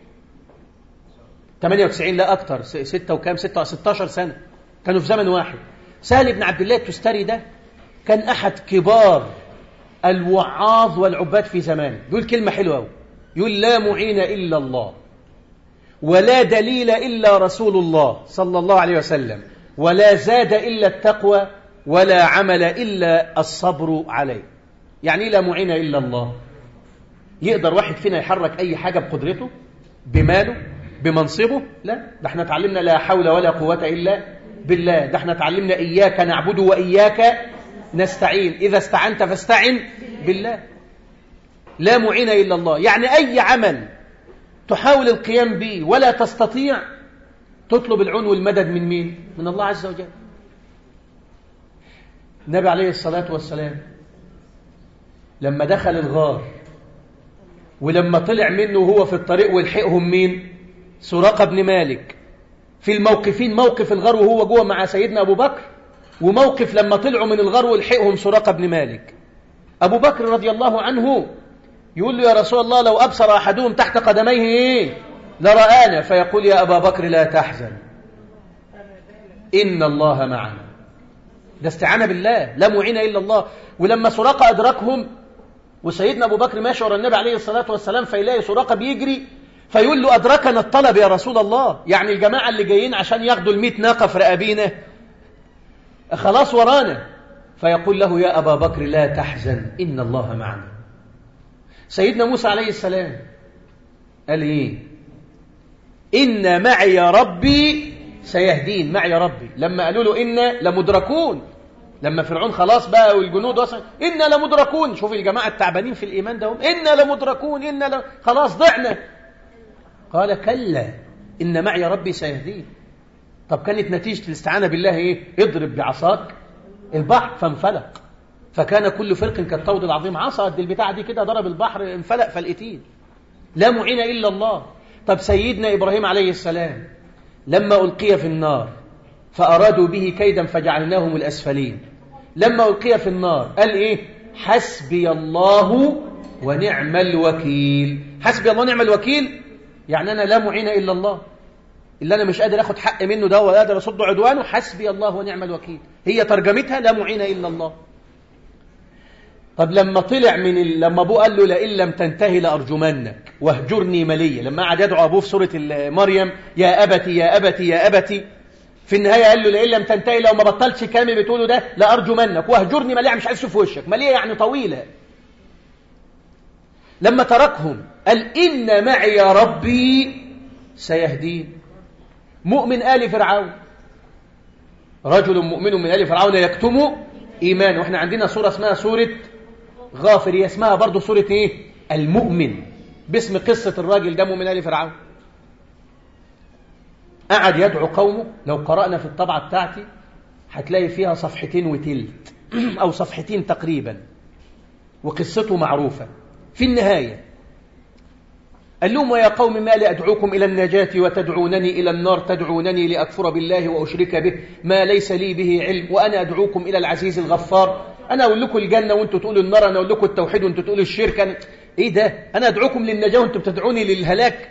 98 لا أكتر ستة وكام ستة 16 سنة كانوا في زمن واحد سهل بن عبد الله التستري ده كان أحد كبار الوعاظ والعباد في زمانه يقول كلمة حلوة أوي يقول لا معين إلا الله ولا دليل إلا رسول الله صلى الله عليه وسلم ولا زاد إلا التقوى ولا عمل إلا الصبر عليه يعني لا معين إلا الله يقدر واحد فينا يحرك أي حاجة بقدرته بماله بمنصبه لا ده احنا اتعلمنا لا حول ولا قوة إلا بالله ده احنا اتعلمنا إياك نعبد وإياك نستعين إذا استعنت فاستعن بالله لا معين إلا الله يعني أي عمل تحاول القيام به ولا تستطيع تطلب العون والمدد من مين؟ من الله عز وجل النبي عليه الصلاة والسلام لما دخل الغار ولما طلع منه وهو في الطريق والحقهم مين سراقة بن مالك في الموقفين موقف الغار وهو جوه مع سيدنا أبو بكر وموقف لما طلعوا من الغار والحقهم سراقة بن مالك أبو بكر رضي الله عنه يقول له يا رسول الله لو أبصر أحدهم تحت قدميه إيه لرآنا فيقول يا أبا بكر لا تحزن إن الله معنا ده استعانة بالله لا معين إلا الله ولما سراقة أدركهم وسيدنا أبو بكر ماشي ورا النبي عليه الصلاة والسلام فيلاقي سراقة بيجري فيقول له أدركنا الطلب يا رسول الله يعني الجماعة اللي جايين عشان ياخدوا المئة ناقة في رقابينا خلاص ورانا فيقول له يا أبا بكر لا تحزن إن الله معنا سيدنا موسى عليه السلام قال إيه إن معي ربي سيهدين معي ربي لما قالوا له إنا لمدركون لما فرعون خلاص بقى والجنود وصل إنا لمدركون شوف الجماعة التعبانين في الإيمان ده هم إنا لمدركون إنا ل... خلاص ضعنا قال كلا إن معي ربي سيهدين طب كانت نتيجة الاستعانة بالله إيه اضرب بعصاك البحر فانفلق فكان كل فرق كالطود العظيم عصا قد البتاع دي كده ضرب البحر انفلق فلقتين لا معين إلا الله طب سيدنا إبراهيم عليه السلام لما ألقي في النار فأرادوا به كيدا فجعلناهم الأسفلين لما ألقي في النار قال إيه حسبي الله ونعم الوكيل حسبي الله ونعم الوكيل يعني أنا لا معين إلا الله اللي أنا مش قادر أخد حق منه ده ولا قادر أصد عدوانه حسبي الله ونعم الوكيل هي ترجمتها لا معين إلا الله طب لما طلع من ال... لما ابوه قال له لئن لم تنتهي لارجمنك واهجرني مليا لما قعد يدعو ابوه في سوره مريم يا ابتي يا ابتي يا ابتي في النهايه قال له لئن لم تنتهي لو ما بطلتش كامل بتقوله ده لارجمنك واهجرني مليا مش عايز اشوف وشك مليا يعني طويله لما تركهم قال ان معي ربي سيهدين مؤمن ال فرعون رجل مؤمن من ال فرعون يكتم ايمانه واحنا عندنا سوره اسمها سوره غافر هي اسمها برضه سورة ايه المؤمن باسم قصة الراجل ده مؤمن آل فرعون قعد يدعو قومه لو قرأنا في الطبعة بتاعتي هتلاقي فيها صفحتين وتلت أو صفحتين تقريبا وقصته معروفة في النهاية قال لهم ويا قوم ما لي أدعوكم إلى النجاة وتدعونني إلى النار تدعونني لأكفر بالله وأشرك به ما ليس لي به علم وأنا أدعوكم إلى العزيز الغفار انا اقول لكم الجنه وانتوا تقولوا النار انا اقول لكم التوحيد وانتوا تقولوا الشرك أنا... ايه ده انا ادعوكم للنجاه وانتوا بتدعوني للهلاك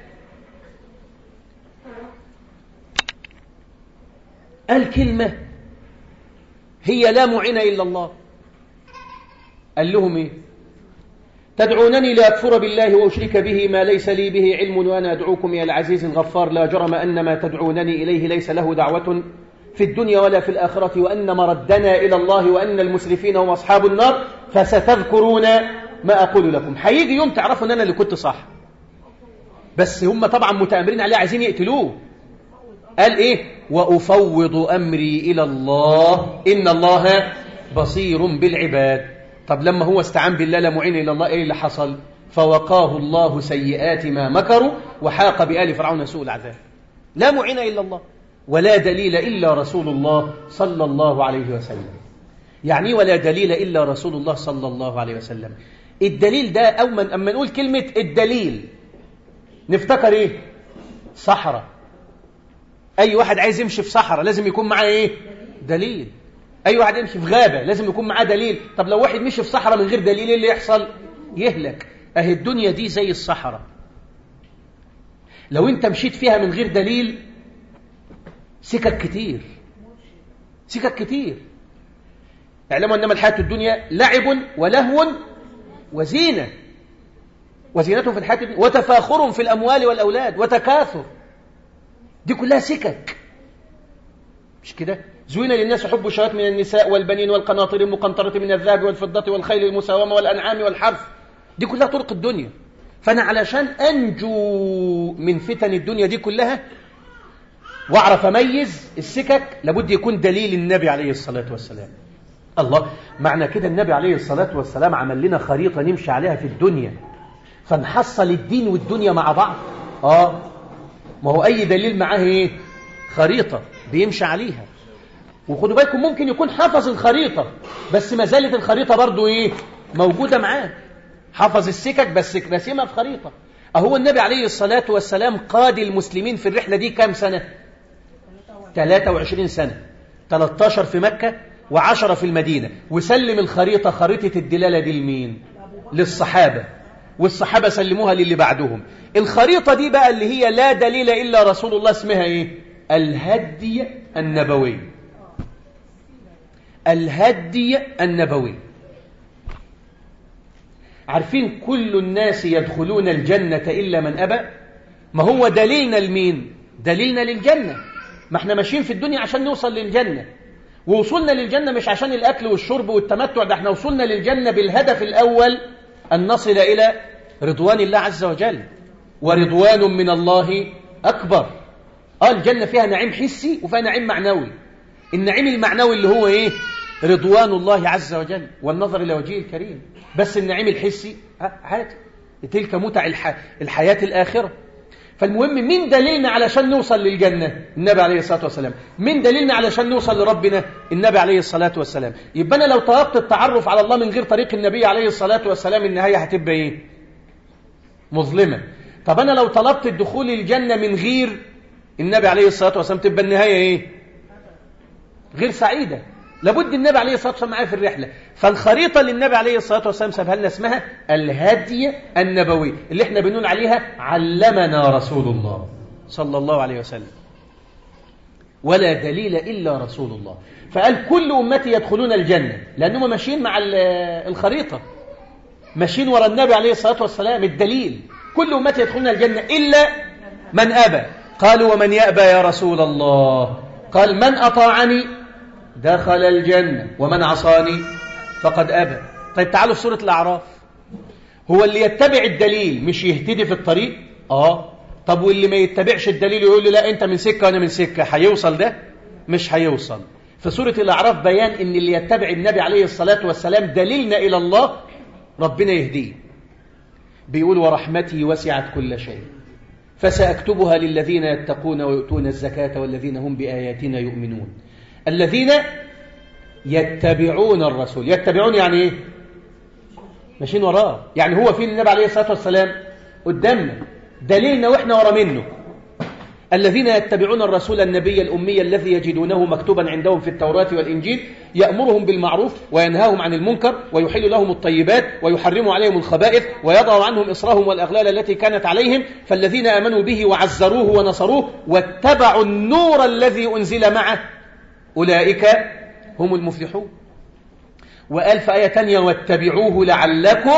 قال كلمه هي لا معين الا الله قال لهم ايه تدعونني لاكفر بالله واشرك به ما ليس لي به علم وانا ادعوكم الى العزيز الغفار لا جرم ان ما تدعونني اليه ليس له دعوه في الدنيا ولا في الآخرة وأن مردنا إلى الله وأن المسرفين هم أصحاب النار فستذكرون ما أقول لكم هيجي يوم تعرفوا أن أنا اللي كنت صح بس هم طبعا متآمرين عليه عايزين يقتلوه قال إيه وأفوض أمري إلى الله إن الله بصير بالعباد طب لما هو استعان بالله لا معين إلى الله إيه اللي حصل فوقاه الله سيئات ما مكروا وحاق بآل فرعون سوء العذاب لا معين إلا الله ولا دليل إلا رسول الله صلى الله عليه وسلم يعني ولا دليل إلا رسول الله صلى الله عليه وسلم الدليل ده أو من أما نقول كلمة الدليل نفتكر إيه صحراء أي واحد عايز يمشي في صحراء لازم يكون معاه إيه دليل أي واحد يمشي في غابة لازم يكون معاه دليل طب لو واحد مشي في صحراء من غير دليل إيه اللي يحصل يهلك أهي الدنيا دي زي الصحراء لو أنت مشيت فيها من غير دليل سكك كتير سكك كتير اعلموا انما الحياه الدنيا لعب ولهو وزينه وزينته في الحياه الدنيا وتفاخر في الاموال والاولاد وتكاثر دي كلها سكك مش كده زين للناس حب الشهوات من النساء والبنين والقناطر المقنطرة من الذهب والفضة والخيل المساومة والأنعام والحرث دي كلها طرق الدنيا فأنا علشان أنجو من فتن الدنيا دي كلها واعرف اميز السكك لابد يكون دليل النبي عليه الصلاه والسلام الله معنى كده النبي عليه الصلاه والسلام عمل لنا خريطه نمشي عليها في الدنيا فنحصل الدين والدنيا مع بعض اه ما هو اي دليل معاه ايه خريطه بيمشي عليها وخدوا بالكم ممكن يكون حفظ الخريطه بس ما زالت الخريطه برضو ايه موجوده معاه حفظ السكك بس رسمها في خريطه اهو النبي عليه الصلاه والسلام قاد المسلمين في الرحله دي كام سنه 23 سنة 13 في مكة و10 في المدينة وسلم الخريطة خريطة الدلالة دي لمين للصحابة والصحابة سلموها للي بعدهم الخريطة دي بقى اللي هي لا دليل إلا رسول الله اسمها إيه الهدي النبوي الهدي النبوي عارفين كل الناس يدخلون الجنة إلا من أبى ما هو دليلنا لمين دليلنا للجنة ما احنا ماشيين في الدنيا عشان نوصل للجنة ووصولنا للجنة مش عشان الأكل والشرب والتمتع ده احنا وصلنا للجنة بالهدف الأول أن نصل إلى رضوان الله عز وجل ورضوان من الله أكبر آه الجنة فيها نعيم حسي وفيها نعيم معنوي النعيم المعنوي اللي هو إيه رضوان الله عز وجل والنظر إلى وجهه الكريم بس النعيم الحسي عادي تلك متع الح... الحياة الآخرة فالمهم من دليلنا علشان نوصل للجنة النبي عليه الصلاة والسلام من دليلنا علشان نوصل لربنا النبي عليه الصلاة والسلام يبقى أنا لو طلبت التعرف على الله من غير طريق النبي عليه الصلاة والسلام النهاية هتبقى إيه مظلمة طب أنا لو طلبت الدخول الجنة من غير النبي عليه الصلاة والسلام تبقى النهاية إيه غير سعيدة لابد النبي عليه الصلاة والسلام معايا في الرحلة فالخريطة اللي النبي عليه الصلاة والسلام سابها لنا اسمها الهدي النبوي اللي احنا بنقول عليها علمنا رسول الله صلى الله عليه وسلم ولا دليل إلا رسول الله فقال كل أمتي يدخلون الجنة لأنهم ماشيين مع الخريطة ماشيين ورا النبي عليه الصلاة والسلام الدليل كل أمتي يدخلون الجنة إلا من أبى قالوا ومن يأبى يا رسول الله قال من أطاعني دخل الجنة ومن عصاني فقد أبى طيب تعالوا في سورة الأعراف هو اللي يتبع الدليل مش يهتدي في الطريق آه طب واللي ما يتبعش الدليل يقول له لا أنت من سكة وأنا من سكة هيوصل ده مش هيوصل في سورة الأعراف بيان إن اللي يتبع النبي عليه الصلاة والسلام دليلنا إلى الله ربنا يهديه بيقول ورحمتي وسعت كل شيء فسأكتبها للذين يتقون ويؤتون الزكاة والذين هم بآياتنا يؤمنون الذين يتبعون الرسول يتبعون يعني ايه ماشيين وراه يعني هو فين النبي عليه الصلاة والسلام قدامنا دليلنا واحنا ورا منه الذين يتبعون الرسول النبي الأمي الذي يجدونه مكتوبا عندهم في التوراة والإنجيل يأمرهم بالمعروف وينهاهم عن المنكر ويحل لهم الطيبات ويحرم عليهم الخبائث ويضع عنهم إصرهم والأغلال التي كانت عليهم فالذين آمنوا به وعزروه ونصروه واتبعوا النور الذي أنزل معه أولئك هم المفلحون وقال في آية تانية واتبعوه لعلكم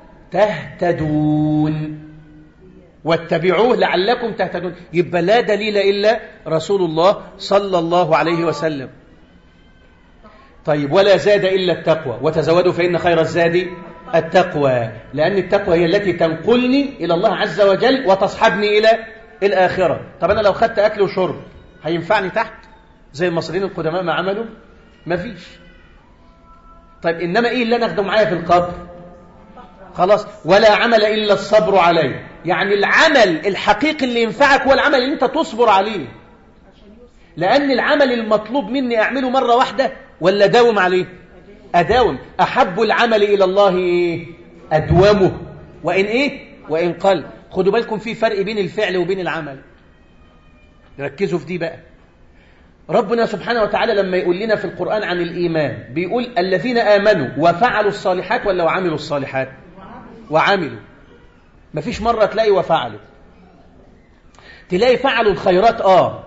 تهتدون واتبعوه لعلكم تهتدون يبقى لا دليل إلا رسول الله صلى الله عليه وسلم طيب ولا زاد إلا التقوى وتزودوا فإن خير الزاد التقوى لأن التقوى هي التي تنقلني إلى الله عز وجل وتصحبني إلى الآخرة طب أنا لو خدت أكل وشرب هينفعني تحت زي المصريين القدماء ما عملوا مفيش طيب إنما إيه اللي أنا أخده معايا في القبر خلاص ولا عمل إلا الصبر عليه يعني العمل الحقيقي اللي ينفعك هو العمل اللي أنت تصبر عليه لأن العمل المطلوب مني أعمله مرة واحدة ولا داوم عليه أداوم أحب العمل إلى الله إيه؟ أدومه وإن إيه وإن قل خدوا بالكم في فرق بين الفعل وبين العمل ركزوا في دي بقى ربنا سبحانه وتعالى لما يقول لنا في القرآن عن الإيمان بيقول الذين آمنوا وفعلوا الصالحات ولا وعملوا الصالحات وعملوا مفيش مرة تلاقي وفعلوا تلاقي فعلوا الخيرات آه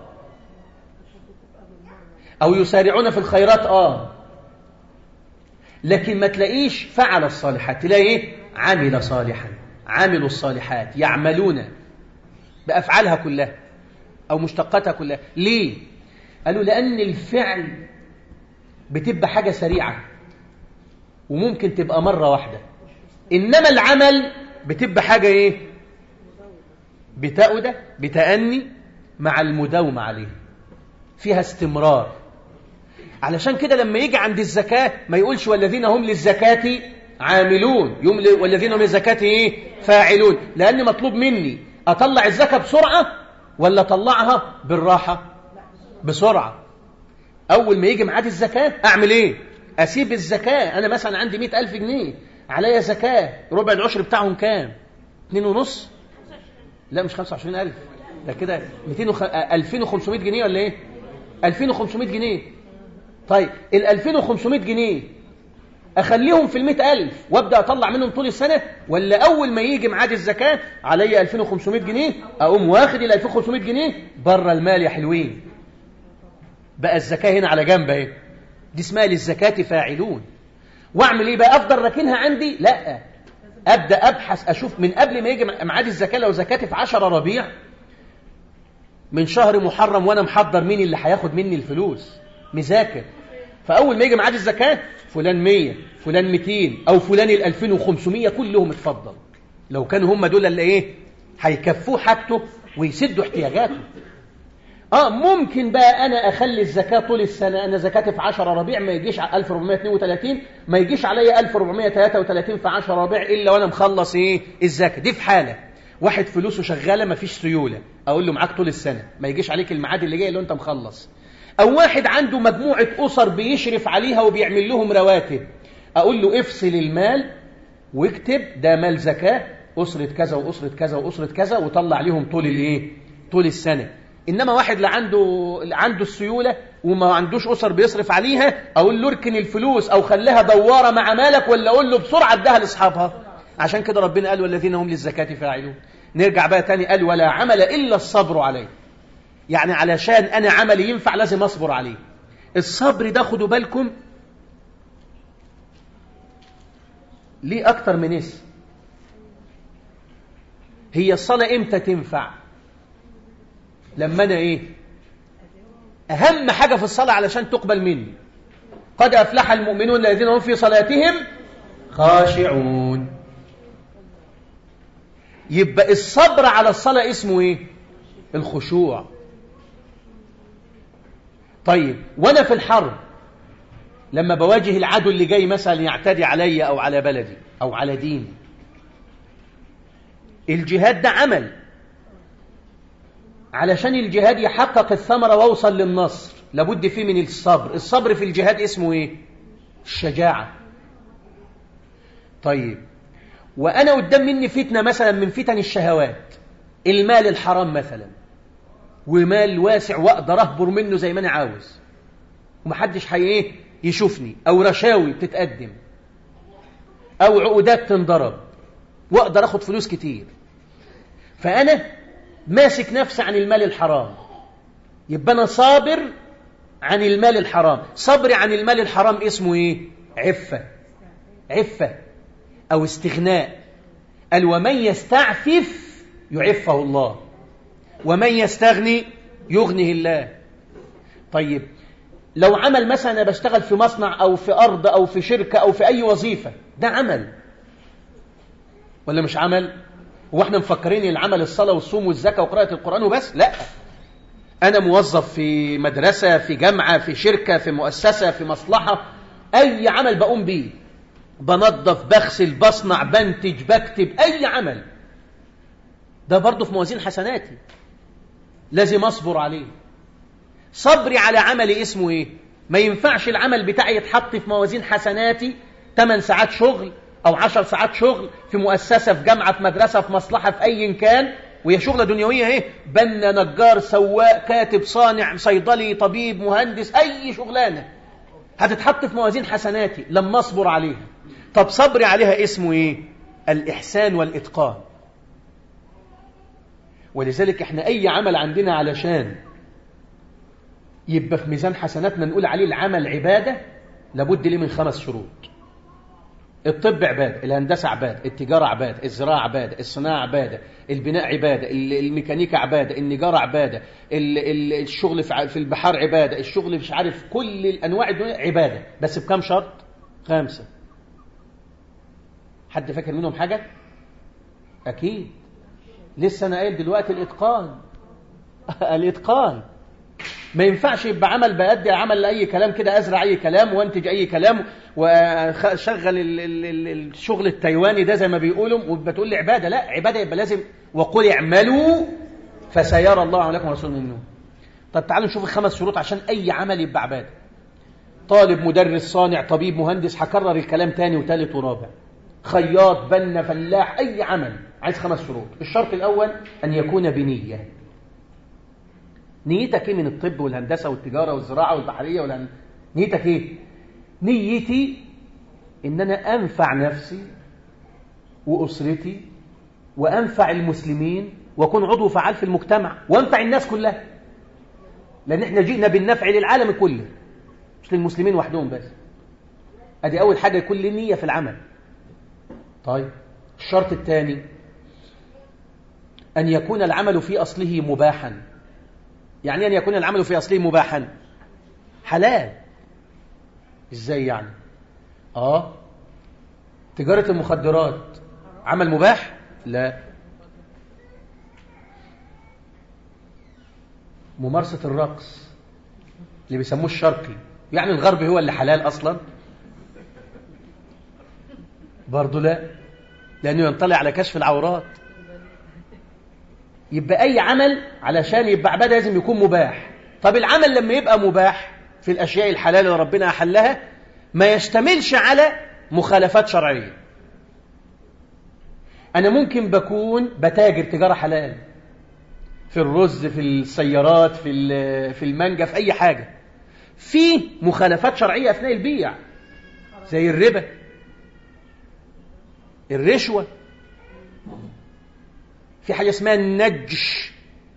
أو يسارعون في الخيرات آه لكن ما تلاقيش فعل الصالحات تلاقي إيه؟ عمل صالحا عملوا الصالحات يعملون بأفعالها كلها أو مشتقاتها كلها ليه؟ قالوا لأن الفعل بتبقى حاجة سريعة وممكن تبقى مرة واحدة إنما العمل بتبقى حاجة إيه بتأودة بتأني مع المداومة عليه فيها استمرار علشان كده لما يجي عند الزكاة ما يقولش والذين هم للزكاة عاملون يوم والذين هم للزكاة إيه فاعلون لأن مطلوب مني أطلع الزكاة بسرعة ولا أطلعها بالراحة بسرعة أول ما يجي ميعاد الزكاة أعمل إيه أسيب الزكاة أنا مثلا عندي مئة ألف جنيه عليا زكاة ربع العشر بتاعهم كام اتنين ونص لا مش خمسة وعشرين ألف ده كده ميتين وخ... ألفين وخمسمائة جنيه ولا إيه ألفين وخمسمائة جنيه طيب الألفين وخمسمائة جنيه أخليهم في المئة ألف وأبدأ أطلع منهم طول السنة ولا أول ما يجي ميعاد الزكاة عليا 2500 جنيه أقوم واخد ال 2500 جنيه بره المال يا حلوين بقى الزكاة هنا على جنب اهي دي اسمها للزكاة فاعلون واعمل ايه بقى افضل راكنها عندي لا ابدا ابحث اشوف من قبل ما يجي ميعاد الزكاه لو زكاتي في 10 ربيع من شهر محرم وانا محضر مين اللي هياخد مني الفلوس مذاكر فاول ما يجي ميعاد الزكاه فلان 100 فلان 200 او فلان ال 2500 كلهم اتفضل لو كانوا هم دول اللي ايه هيكفوه حاجته ويسدوا احتياجاته اه ممكن بقى انا اخلي الزكاه طول السنه انا زكاتي في 10 ربيع ما يجيش على 1432 ما يجيش عليا 1433 في 10 ربيع الا وانا مخلص ايه الزكاه دي في حاله واحد فلوسه شغاله ما فيش سيوله اقول له معاك طول السنه ما يجيش عليك الميعاد اللي جاي اللي انت مخلص او واحد عنده مجموعه اسر بيشرف عليها وبيعمل لهم رواتب اقول له افصل المال واكتب ده مال زكاه اسره كذا واسره كذا واسره كذا وطلع عليهم طول الايه طول السنه انما واحد لا عنده عنده السيوله وما عندوش اسر بيصرف عليها اقول له اركن الفلوس او خليها دواره مع مالك ولا اقول له بسرعه اديها لاصحابها عشان كده ربنا قال والذين هم للزكاه فاعلون نرجع بقى تاني قال ولا عمل الا الصبر عليه يعني علشان انا عملي ينفع لازم اصبر عليه الصبر ده خدوا بالكم ليه اكتر من اسم هي الصلاه امتى تنفع لما انا ايه اهم حاجه في الصلاه علشان تقبل مني قد افلح المؤمنون الذين هم في صلاتهم خاشعون يبقى الصبر على الصلاه اسمه ايه الخشوع طيب وانا في الحرب لما بواجه العدو اللي جاي مثلا يعتدي علي او على بلدي او على ديني الجهاد ده عمل علشان الجهاد يحقق الثمرة ووصل للنصر لابد فيه من الصبر الصبر في الجهاد اسمه ايه الشجاعة طيب وأنا قدام مني فتنة مثلا من فتن الشهوات المال الحرام مثلا ومال واسع وأقدر أهبر منه زي ما أنا عاوز ومحدش حي ايه يشوفني أو رشاوي بتتقدم أو عقودات تنضرب وأقدر أخد فلوس كتير فأنا ماسك نفسي عن المال الحرام يبقى أنا صابر عن المال الحرام صبري عن المال الحرام اسمه إيه عفة عفة أو استغناء قال ومن يستعفف يعفه الله ومن يستغني يغنه الله طيب لو عمل مثلا أنا بشتغل في مصنع أو في أرض أو في شركة أو في أي وظيفة ده عمل ولا مش عمل واحنا مفكرين العمل الصلاة والصوم والزكاة وقراءة القرآن وبس لا أنا موظف في مدرسة في جامعة في شركة في مؤسسة في مصلحة أي عمل بقوم بيه بنظف بغسل بصنع بنتج بكتب أي عمل ده برضه في موازين حسناتي لازم أصبر عليه صبري على عملي اسمه إيه ما ينفعش العمل بتاعي يتحط في موازين حسناتي 8 ساعات شغل أو 10 ساعات شغل في مؤسسة في جامعة في مدرسة في مصلحة في أي كان وهي شغلة دنيوية اهي بنا نجار سواق كاتب صانع صيدلي طبيب مهندس أي شغلانة هتتحط في موازين حسناتي لما أصبر عليها طب صبري عليها اسمه إيه الإحسان والإتقان ولذلك احنا أي عمل عندنا علشان يبقى في ميزان حسناتنا نقول عليه العمل عبادة لابد ليه من خمس شروط الطب عبادة الهندسة عبادة التجارة عبادة الزراعة عبادة الصناعة عبادة البناء عبادة الميكانيكا عبادة النجارة عبادة الشغل في البحار عبادة الشغل مش عارف كل الأنواع الدنيا عبادة بس بكم شرط خمسة حد فاكر منهم حاجة أكيد لسه أنا قايل دلوقتي الإتقان الإتقان ما ينفعش يبقى عمل بأدي عمل لأي كلام كده أزرع أي كلام وانتج أي كلام وشغل الشغل التايواني ده زي ما بيقولوا وبتقول لي عبادة لا عبادة يبقى لازم وقل اعملوا فسيرى الله عليكم ورسوله منه طب تعالوا نشوف الخمس شروط عشان أي عمل يبقى عبادة طالب مدرس صانع طبيب مهندس هكرر الكلام تاني وتالت ورابع خياط بنا فلاح أي عمل عايز خمس شروط الشرط الأول أن يكون بنية نيتك ايه من الطب والهندسه والتجاره والزراعه والبحريه والهن... نيتك ايه نيتي ان انا انفع نفسي واسرتي وانفع المسلمين واكون عضو فعال في المجتمع وانفع الناس كلها لان احنا جئنا بالنفع للعالم كله مش للمسلمين وحدهم بس ادي اول حاجه يكون لي نيه في العمل طيب الشرط الثاني ان يكون العمل في اصله مباحا يعني أن يكون العمل في أصله مباحا حلال إزاي يعني آه تجارة المخدرات عمل مباح لا ممارسة الرقص اللي بيسموه الشرقي يعني الغربي هو اللي حلال أصلا برضه لا لأنه ينطلع على كشف العورات يبقى أي عمل علشان يبقى عبادة لازم يكون مباح طب العمل لما يبقى مباح في الأشياء الحلال اللي ربنا أحلها ما يشتملش على مخالفات شرعية أنا ممكن بكون بتاجر تجارة حلال في الرز في السيارات في في المانجا في أي حاجة في مخالفات شرعية أثناء البيع زي الربا الرشوة في حاجة اسمها النجش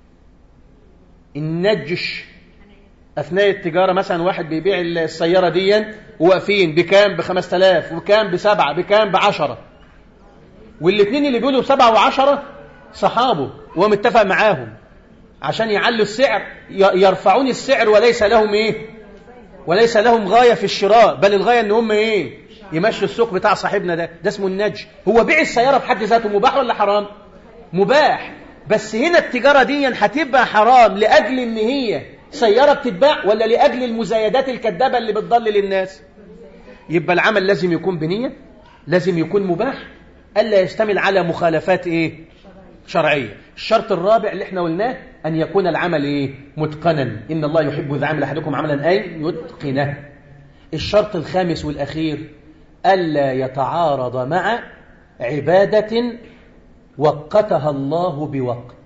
النجش أثناء التجارة مثلا واحد بيبيع السيارة دي واقفين بكام بخمس تلاف وكام بسبعة بكام بعشرة والاثنين اللي بيقولوا بسبعة وعشرة صحابه وهو متفق معاهم عشان يعلوا السعر يرفعون السعر وليس لهم ايه وليس لهم غاية في الشراء بل الغاية ان هم ايه يمشي السوق بتاع صاحبنا ده ده اسمه النج هو بيع السيارة بحد ذاته مباح ولا حرام مباح بس هنا التجارة دي هتبقى حرام لأجل ان هي سيارة بتتباع ولا لأجل المزايدات الكذابة اللي بتضلل الناس يبقى العمل لازم يكون بنية لازم يكون مباح ألا يشتمل على مخالفات إيه شرعية الشرط الرابع اللي احنا قلناه أن يكون العمل إيه متقنا إن الله يحب إذا عمل أحدكم عملا أي يتقنه الشرط الخامس والأخير ألا يتعارض مع عبادة وقتها الله بوقت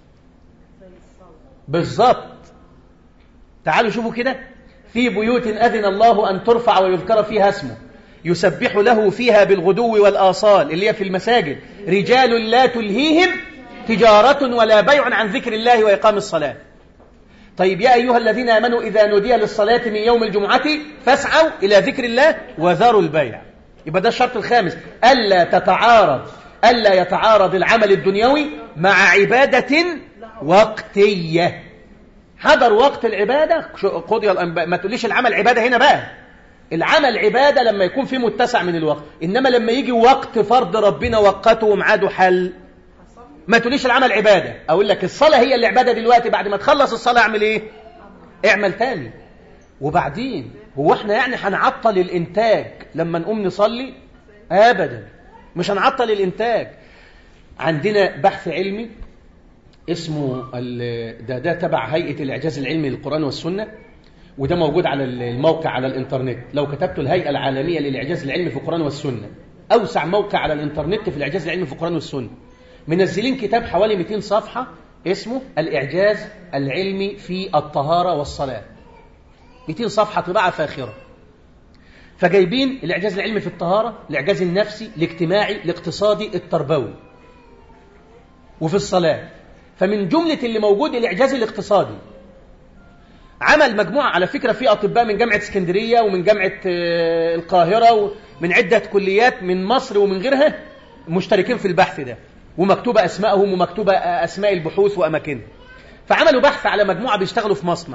بالضبط تعالوا شوفوا كده في بيوت أذن الله أن ترفع ويذكر فيها اسمه يسبح له فيها بالغدو والآصال اللي هي في المساجد رجال لا تلهيهم تجارة ولا بيع عن ذكر الله وإقام الصلاة طيب يا أيها الذين آمنوا إذا نودي للصلاة من يوم الجمعة فاسعوا إلى ذكر الله وذروا البيع يبقى ده الشرط الخامس ألا تتعارض ألا يتعارض العمل الدنيوي مع عبادة وقتية حضر وقت العبادة قضي ما تقوليش العمل عبادة هنا بقى العمل عبادة لما يكون فيه متسع من الوقت إنما لما يجي وقت فرض ربنا وقته ومعاده حل ما تقوليش العمل عبادة أقول لك الصلاة هي اللي عبادة دلوقتي بعد ما تخلص الصلاة اعمل إيه اعمل تاني وبعدين هو احنا يعني هنعطل الإنتاج لما نقوم نصلي أبدا مش هنعطل الإنتاج عندنا بحث علمي اسمه ده ده تبع هيئة الإعجاز العلمي للقرآن والسنة وده موجود على الموقع على الإنترنت لو كتبت الهيئة العالمية للإعجاز العلمي في القرآن والسنة أوسع موقع على الإنترنت في الإعجاز العلمي في القرآن والسنة منزلين كتاب حوالي 200 صفحة اسمه الإعجاز العلمي في الطهارة والصلاة 200 صفحة طباعة فاخرة فجايبين الإعجاز العلمي في الطهارة الإعجاز النفسي الاجتماعي الاقتصادي التربوي وفي الصلاة فمن جملة اللي موجود الإعجاز الاقتصادي عمل مجموعة على فكرة في أطباء من جامعة اسكندرية ومن جامعة القاهرة ومن عدة كليات من مصر ومن غيرها مشتركين في البحث ده ومكتوبة أسمائهم ومكتوبة أسماء البحوث وأماكنها فعملوا بحث على مجموعة بيشتغلوا في مصنع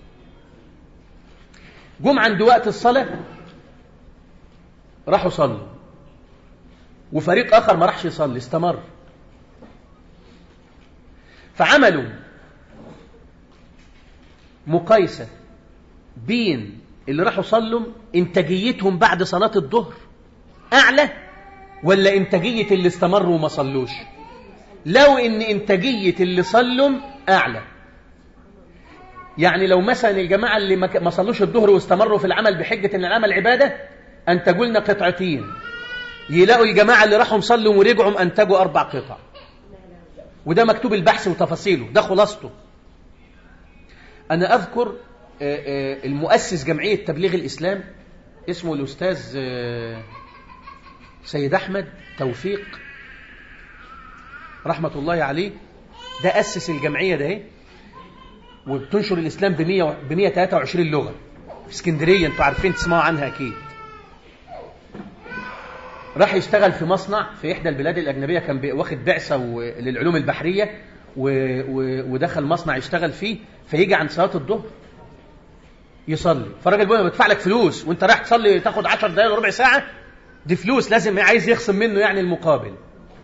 جم عند وقت الصلاة راحوا صلوا وفريق آخر ما راحش يصلي استمر فعملوا مقايسة بين اللي راحوا صلوا إنتاجيتهم بعد صلاة الظهر أعلى ولا إنتاجية اللي استمروا وما صلوش لو إن إنتاجية اللي صلوا أعلى يعني لو مثلا الجماعة اللي ما صلوش الظهر واستمروا في العمل بحجة إن العمل عبادة أنتجوا لنا قطعتين يلاقوا الجماعة اللي راحوا صلوا ورجعوا أنتجوا أربع قطع وده مكتوب البحث وتفاصيله ده خلاصته أنا أذكر المؤسس جمعية تبليغ الإسلام اسمه الأستاذ سيد أحمد توفيق رحمة الله عليه ده أسس الجمعية ده وبتنشر الإسلام ب 123 لغة في اسكندرية انتوا عارفين تسمعوا عنها أكيد راح يشتغل في مصنع في إحدى البلاد الأجنبية كان واخد بعثة للعلوم البحرية و... و... ودخل مصنع يشتغل فيه فيجي عند صلاة الظهر يصلي فالراجل بيقول له بدفع لك فلوس وانت رايح تصلي تاخد 10 دقايق وربع ساعة دي فلوس لازم عايز يخصم منه يعني المقابل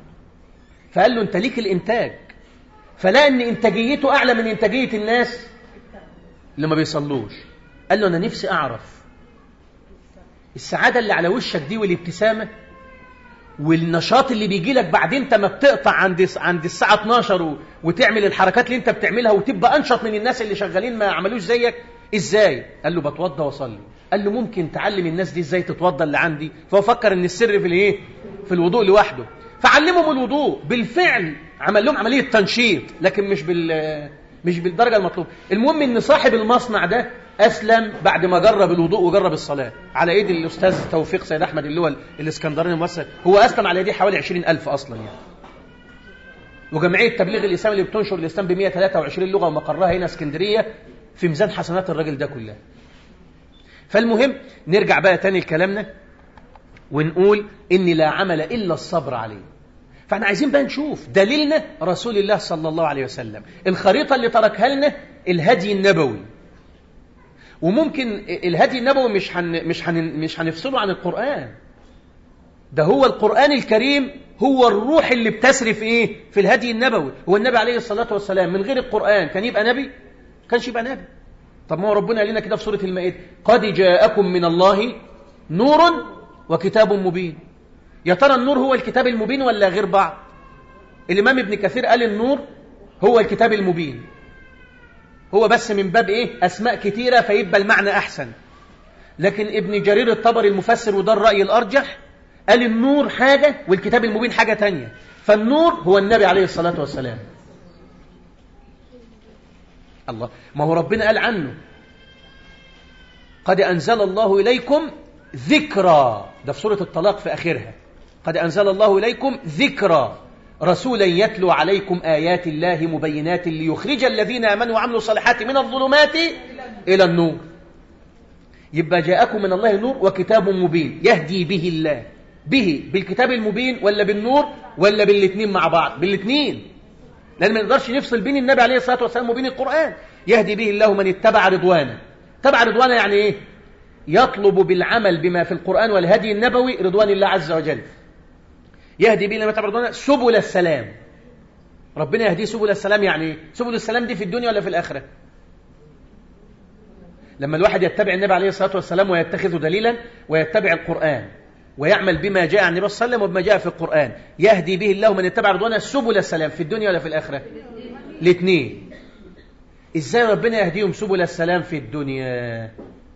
فقال له انت ليك الانتاج فلا ان انتاجيته اعلى من انتاجية الناس اللي ما بيصلوش قال له أنا نفسي أعرف السعادة اللي على وشك دي والابتسامة والنشاط اللي بيجي لك بعد انت ما بتقطع عند عند الساعه 12 و... وتعمل الحركات اللي انت بتعملها وتبقى انشط من الناس اللي شغالين ما عملوش زيك ازاي قال له بتوضى واصلي قال له ممكن تعلم الناس دي ازاي تتوضى اللي عندي فهو فكر ان السر في الايه في الوضوء لوحده فعلمهم الوضوء بالفعل عمل لهم عمليه تنشيط لكن مش بال مش بالدرجه المطلوبه المهم ان صاحب المصنع ده اسلم بعد ما جرب الوضوء وجرب الصلاه على ايد الاستاذ توفيق سيد احمد اللي هو الاسكندراني الممثل هو اسلم على ايديه حوالي 20000 اصلا يعني وجمعيه تبليغ الاسلام اللي بتنشر الاسلام ب 123 لغه ومقرها هنا اسكندريه في ميزان حسنات الراجل ده كلها فالمهم نرجع بقى تاني لكلامنا ونقول ان لا عمل الا الصبر عليه فاحنا عايزين بقى نشوف دليلنا رسول الله صلى الله عليه وسلم الخريطه اللي تركها لنا الهدي النبوي وممكن الهدي النبوي مش هن مش هن مش هنفصله عن القرآن ده هو القرآن الكريم هو الروح اللي بتسري في ايه في الهدي النبوي هو النبي عليه الصلاة والسلام من غير القرآن كان يبقى نبي كانش يبقى نبي طب ما هو ربنا قال لنا كده في سورة المائدة قد جاءكم من الله نور وكتاب مبين يا ترى النور هو الكتاب المبين ولا غير بعض الإمام ابن كثير قال النور هو الكتاب المبين هو بس من باب ايه اسماء كتيره فيبقى المعنى احسن لكن ابن جرير الطبري المفسر وده الراي الارجح قال النور حاجه والكتاب المبين حاجه تانية فالنور هو النبي عليه الصلاه والسلام الله ما هو ربنا قال عنه قد انزل الله اليكم ذكرى ده في سوره الطلاق في اخرها قد انزل الله اليكم ذكرى رسولا يتلو عليكم آيات الله مبينات ليخرج الذين آمنوا وعملوا الصالحات من الظلمات إلى النور يبقى جاءكم من الله نور وكتاب مبين يهدي به الله به بالكتاب المبين ولا بالنور ولا بالاثنين مع بعض بالاثنين لأن ما نقدرش نفصل بين النبي عليه الصلاة والسلام وبين القرآن يهدي به الله من اتبع رضوانه اتبع رضوانه يعني ايه يطلب بالعمل بما في القرآن والهدي النبوي رضوان الله عز وجل يهدي به لما تبردون سبل السلام ربنا يهديه سبل السلام يعني ايه سبل السلام دي في الدنيا ولا في الآخرة لما الواحد يتبع النبي عليه الصلاة والسلام ويتخذ دليلا ويتبع القرآن ويعمل بما جاء عن النبي صلى الله عليه وسلم وبما جاء في القرآن يهدي به الله من اتبع رضوانه سبل السلام في الدنيا ولا في الآخرة الاثنين ازاي ربنا يهديهم سبل السلام في الدنيا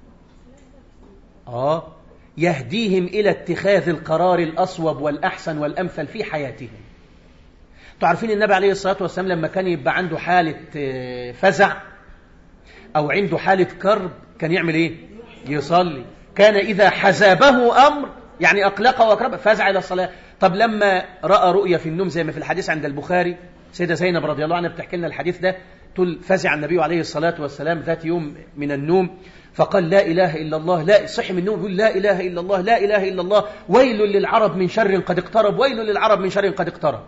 اه يهديهم إلى اتخاذ القرار الأصوب والأحسن والأمثل في حياتهم تعرفين النبي عليه الصلاة والسلام لما كان يبقى عنده حالة فزع أو عنده حالة كرب كان يعمل إيه يصلي كان إذا حزابه أمر يعني أقلقه وأكرب فزع إلى الصلاة طب لما رأى رؤيا في النوم زي ما في الحديث عند البخاري سيدة زينب رضي الله عنها بتحكي لنا الحديث ده تقول فزع النبي عليه الصلاة والسلام ذات يوم من النوم فقال لا إله إلا الله لا صحي من النوم يقول لا إله إلا الله لا إله إلا الله ويل للعرب من شر قد اقترب ويل للعرب من شر قد اقترب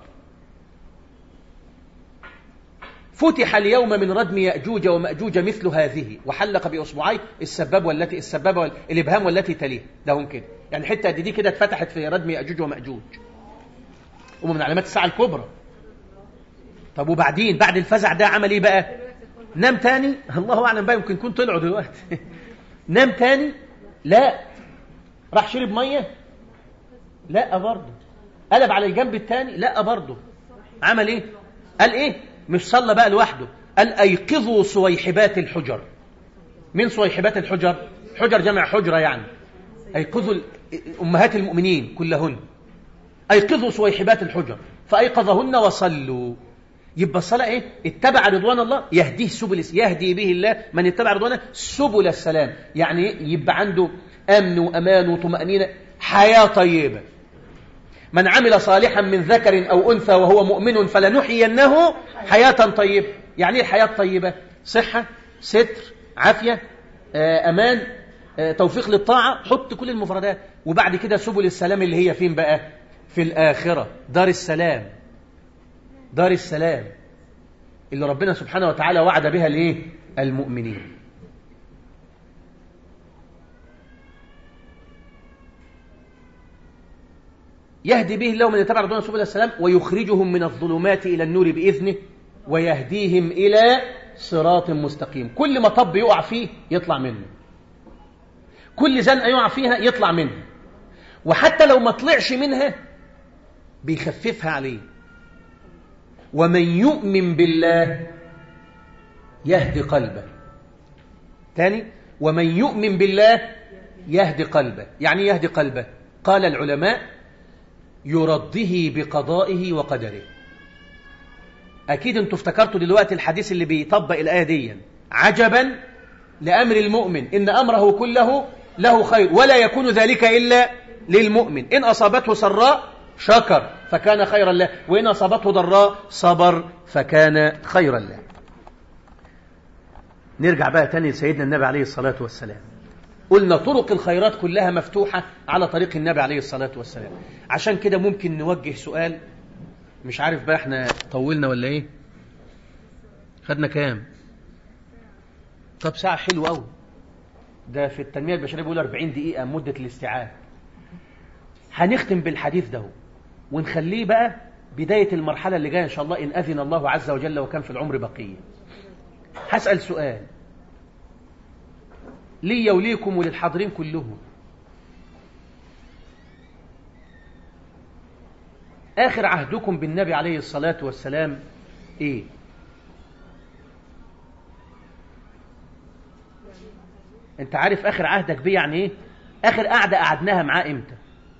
فتح اليوم من ردم يأجوج ومأجوج مثل هذه وحلق بأصبعيه السباب والتي السبابة والإبهام والتي تليه ده هم كده يعني حتة دي, دي كده اتفتحت في ردم يأجوج ومأجوج ومن علامات الساعة الكبرى طب وبعدين بعد الفزع ده عمل ايه بقى نام تاني الله اعلم بقى يمكن يكون طلعوا دلوقتي نام تاني لا راح شرب ميه لا برضه قلب على الجنب التاني لا برضه عمل ايه قال ايه مش صلى بقى لوحده قال ايقظوا صويحبات الحجر من صويحبات الحجر حجر جمع حجرة يعني ايقظوا امهات المؤمنين كلهن ايقظوا صويحبات الحجر فايقظهن وصلوا يبقى الصلاة ايه اتبع رضوان الله يهديه سبل يهدي به الله من اتبع رضوانه سبل السلام يعني يبقى عنده امن وامان وطمأنينة حياة طيبة من عمل صالحا من ذكر او انثى وهو مؤمن فلنحيينه حياة طيبة يعني ايه الحياة الطيبة صحة ستر عافية امان توفيق للطاعة حط كل المفردات وبعد كده سبل السلام اللي هي فين بقى في الآخرة دار السلام دار السلام اللي ربنا سبحانه وتعالى وعد بها الايه المؤمنين يهدي به الله من يتبع رضوان سبل السلام ويخرجهم من الظلمات إلى النور بإذنه ويهديهم إلى صراط مستقيم كل ما طب يقع فيه يطلع منه كل زنقة يقع فيها يطلع منها وحتى لو ما طلعش منها بيخففها عليه ومن يؤمن بالله يهدي قلبه تاني ومن يؤمن بالله يهدي قلبه يعني يهدي قلبه قال العلماء يرضه بقضائه وقدره أكيد أنتوا افتكرتوا دلوقتي الحديث اللي بيطبق الآية دي عجبا لأمر المؤمن إن أمره كله له خير ولا يكون ذلك إلا للمؤمن إن أصابته سراء شكر فكان خيرا له وإن أصابته ضراء صبر فكان خيرا له نرجع بقى تاني لسيدنا النبي عليه الصلاة والسلام قلنا طرق الخيرات كلها مفتوحة على طريق النبي عليه الصلاة والسلام عشان كده ممكن نوجه سؤال مش عارف بقى احنا طولنا ولا ايه خدنا كام طب ساعة حلوة قوي ده في التنمية البشرية بيقول 40 دقيقة مدة الاستيعاب هنختم بالحديث ده ونخليه بقى بداية المرحلة اللي جاية إن شاء الله إن أذن الله عز وجل وكان في العمر بقية هسأل سؤال لي وليكم وللحاضرين كلهم آخر عهدكم بالنبي عليه الصلاة والسلام إيه أنت عارف آخر عهدك بيه يعني إيه آخر قعدة قعدناها معاه إمتى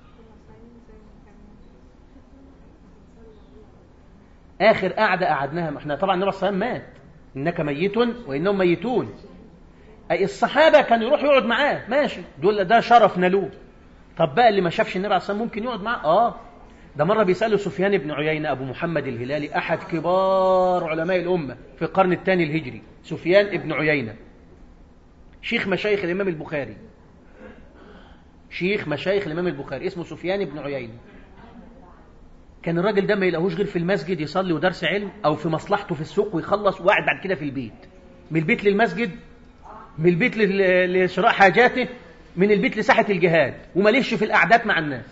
آخر قعدة قعدناها احنا طبعا النبي صلى الله عليه وسلم مات إنك ميت وإنهم ميتون أي الصحابة كانوا يروح يقعد معاه ماشي دول ده شرف نالوه طب بقى اللي ما شافش النبي عليه الصلاة والسلام ممكن يقعد معاه آه ده مرة بيسأله سفيان بن عيينة أبو محمد الهلالي أحد كبار علماء الأمة في القرن الثاني الهجري سفيان بن عيينة شيخ مشايخ الإمام البخاري شيخ مشايخ الإمام البخاري اسمه سفيان بن عيينة كان الراجل ده ما يلاقوش غير في المسجد يصلي ودرس علم أو في مصلحته في السوق ويخلص وقاعد بعد كده في البيت من البيت للمسجد من البيت لشراء حاجاته من البيت لساحة الجهاد وماليش في القعدات مع الناس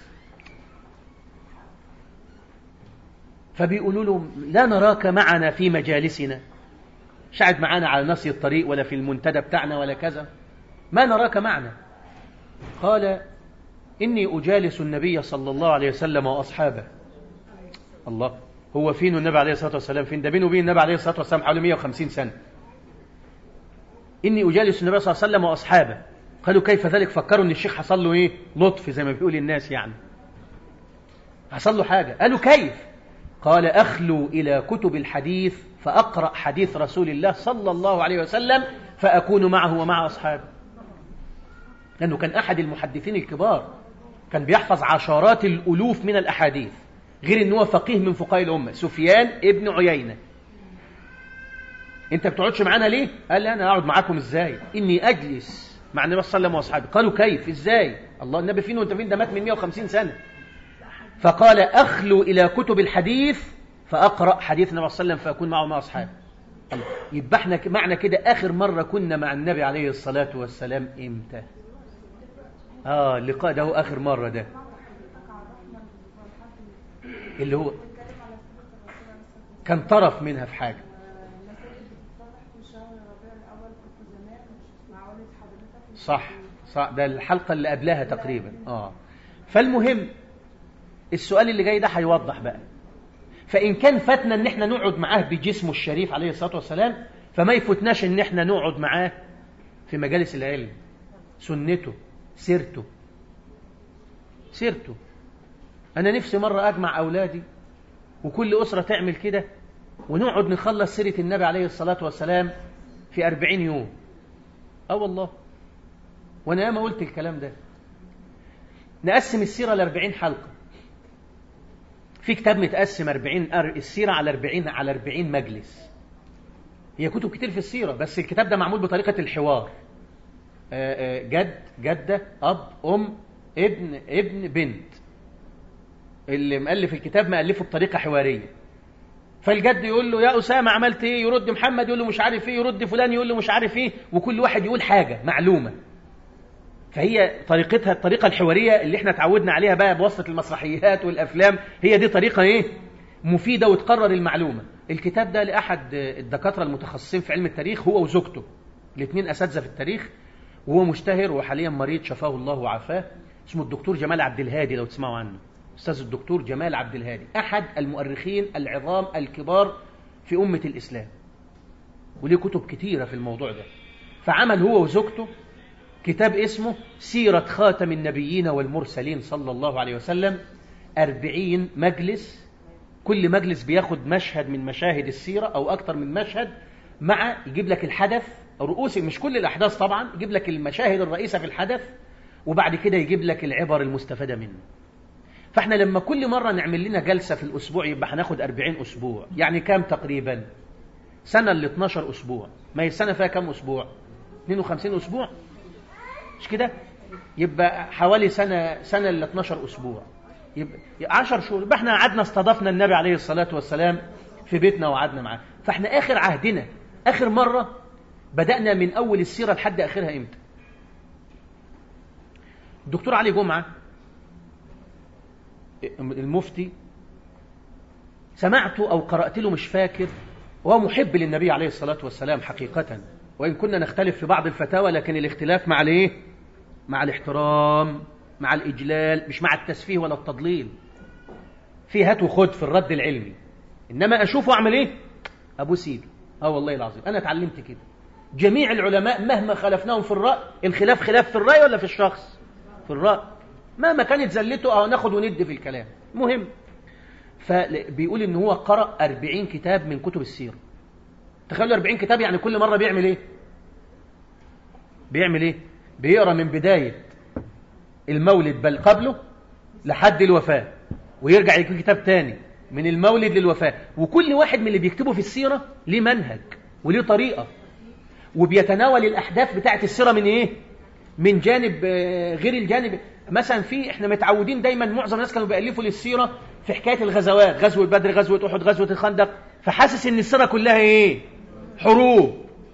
فبيقولوا له لا نراك معنا في مجالسنا مش قاعد معانا على نصي الطريق ولا في المنتدى بتاعنا ولا كذا ما نراك معنا قال إني أجالس النبي صلى الله عليه وسلم وأصحابه الله هو فين النبي عليه الصلاة والسلام فين ده بينه وبين النبي عليه الصلاة والسلام حوالي 150 سنة إني أجالس النبي صلى الله عليه وسلم وأصحابه قالوا كيف ذلك فكروا إن الشيخ حصل له إيه لطف زي ما بيقول الناس يعني حصل له حاجة قالوا كيف قال أخلو إلى كتب الحديث فأقرأ حديث رسول الله صلى الله عليه وسلم فأكون معه ومع أصحابه لأنه كان أحد المحدثين الكبار كان بيحفظ عشرات الألوف من الأحاديث غير أنه فقيه من فقهاء الأمة سفيان ابن عيينة أنت بتقعدش معانا ليه؟ قال لي أنا أقعد معاكم إزاي؟ إني أجلس مع النبي صلى الله عليه وسلم وأصحابه قالوا كيف؟ إزاي؟ الله النبي فين وأنت فين ده مات من 150 سنة فقال أخلو إلى كتب الحديث فأقرأ حديث النبي صلى الله عليه وسلم فأكون معه مع أصحابه يبقى احنا معنى كده آخر مرة كنا مع النبي عليه الصلاة والسلام إمتى آه اللقاء ده هو آخر مرة ده اللي هو كان طرف منها في حاجة صح صح ده الحلقة اللي قبلها تقريبا آه فالمهم السؤال اللي جاي ده هيوضح بقى فإن كان فاتنا ان احنا نقعد معاه بجسمه الشريف عليه الصلاة والسلام فما يفوتناش ان احنا نقعد معاه في مجالس العلم سنته سيرته سيرته أنا نفسي مرة أجمع أولادي وكل أسرة تعمل كده ونقعد نخلص سيرة النبي عليه الصلاة والسلام في أربعين يوم أه والله وأنا ياما قلت الكلام ده نقسم السيرة لأربعين حلقة في كتاب متقسم 40 السيرة على 40 على 40 مجلس هي كتب كتير في السيرة بس الكتاب ده معمول بطريقة الحوار جد جدة أب أم ابن ابن بنت اللي مؤلف الكتاب مؤلفه بطريقة حوارية فالجد يقول له يا أسامة عملت إيه يرد محمد يقول له مش عارف إيه يرد فلان يقول له مش عارف إيه وكل واحد يقول حاجة معلومة فهي طريقتها الطريقة الحوارية اللي احنا تعودنا عليها بقى بواسطة المسرحيات والأفلام هي دي طريقة ايه مفيدة وتقرر المعلومة الكتاب ده لأحد الدكاترة المتخصصين في علم التاريخ هو وزوجته الاثنين أساتذة في التاريخ وهو مشتهر وحاليا مريض شفاه الله وعافاه اسمه الدكتور جمال عبد الهادي لو تسمعوا عنه أستاذ الدكتور جمال عبد الهادي أحد المؤرخين العظام الكبار في أمة الإسلام وليه كتب كتيرة في الموضوع ده فعمل هو وزوجته كتاب اسمه سيرة خاتم النبيين والمرسلين صلى الله عليه وسلم أربعين مجلس كل مجلس بياخد مشهد من مشاهد السيرة أو أكتر من مشهد مع يجيب لك الحدث رؤوس مش كل الأحداث طبعا يجيب لك المشاهد الرئيسة في الحدث وبعد كده يجيب لك العبر المستفادة منه فاحنا لما كل مرة نعمل لنا جلسة في الأسبوع يبقى هناخد 40 أسبوع يعني كام تقريبا سنة ل 12 أسبوع ما هي السنة فيها كام أسبوع 52 أسبوع مش كده يبقى حوالي سنة سنة ل 12 أسبوع يبقى 10 شهور يبقى احنا قعدنا استضفنا النبي عليه الصلاة والسلام في بيتنا وقعدنا معاه فاحنا آخر عهدنا آخر مرة بدأنا من أول السيرة لحد آخرها إمتى الدكتور علي جمعة المفتي سمعت أو قرأت له مش فاكر وهو محب للنبي عليه الصلاة والسلام حقيقة وإن كنا نختلف في بعض الفتاوى لكن الاختلاف مع الايه مع الاحترام مع الإجلال مش مع التسفيه ولا التضليل في هات وخد في الرد العلمي إنما أشوفه أعمل إيه أبو سيد اه والله العظيم أنا اتعلمت كده جميع العلماء مهما خالفناهم في الرأي الخلاف خلاف في الرأي ولا في الشخص في الرأي مهما كانت زلته أو ناخد وندي في الكلام مهم فبيقول إن هو قرأ أربعين كتاب من كتب السيرة تخيلوا أربعين كتاب يعني كل مرة بيعمل إيه بيعمل إيه بيقرأ من بداية المولد بل قبله لحد الوفاة ويرجع يكتب كتاب تاني من المولد للوفاة وكل واحد من اللي بيكتبه في السيرة ليه منهج وليه طريقة وبيتناول الأحداث بتاعت السيرة من إيه من جانب غير الجانب مثلا في احنا متعودين دايما معظم الناس كانوا بيألفوا للسيرة في حكاية الغزوات غزوة بدر غزوة أحد غزوة الخندق فحاسس ان السيرة كلها ايه حروب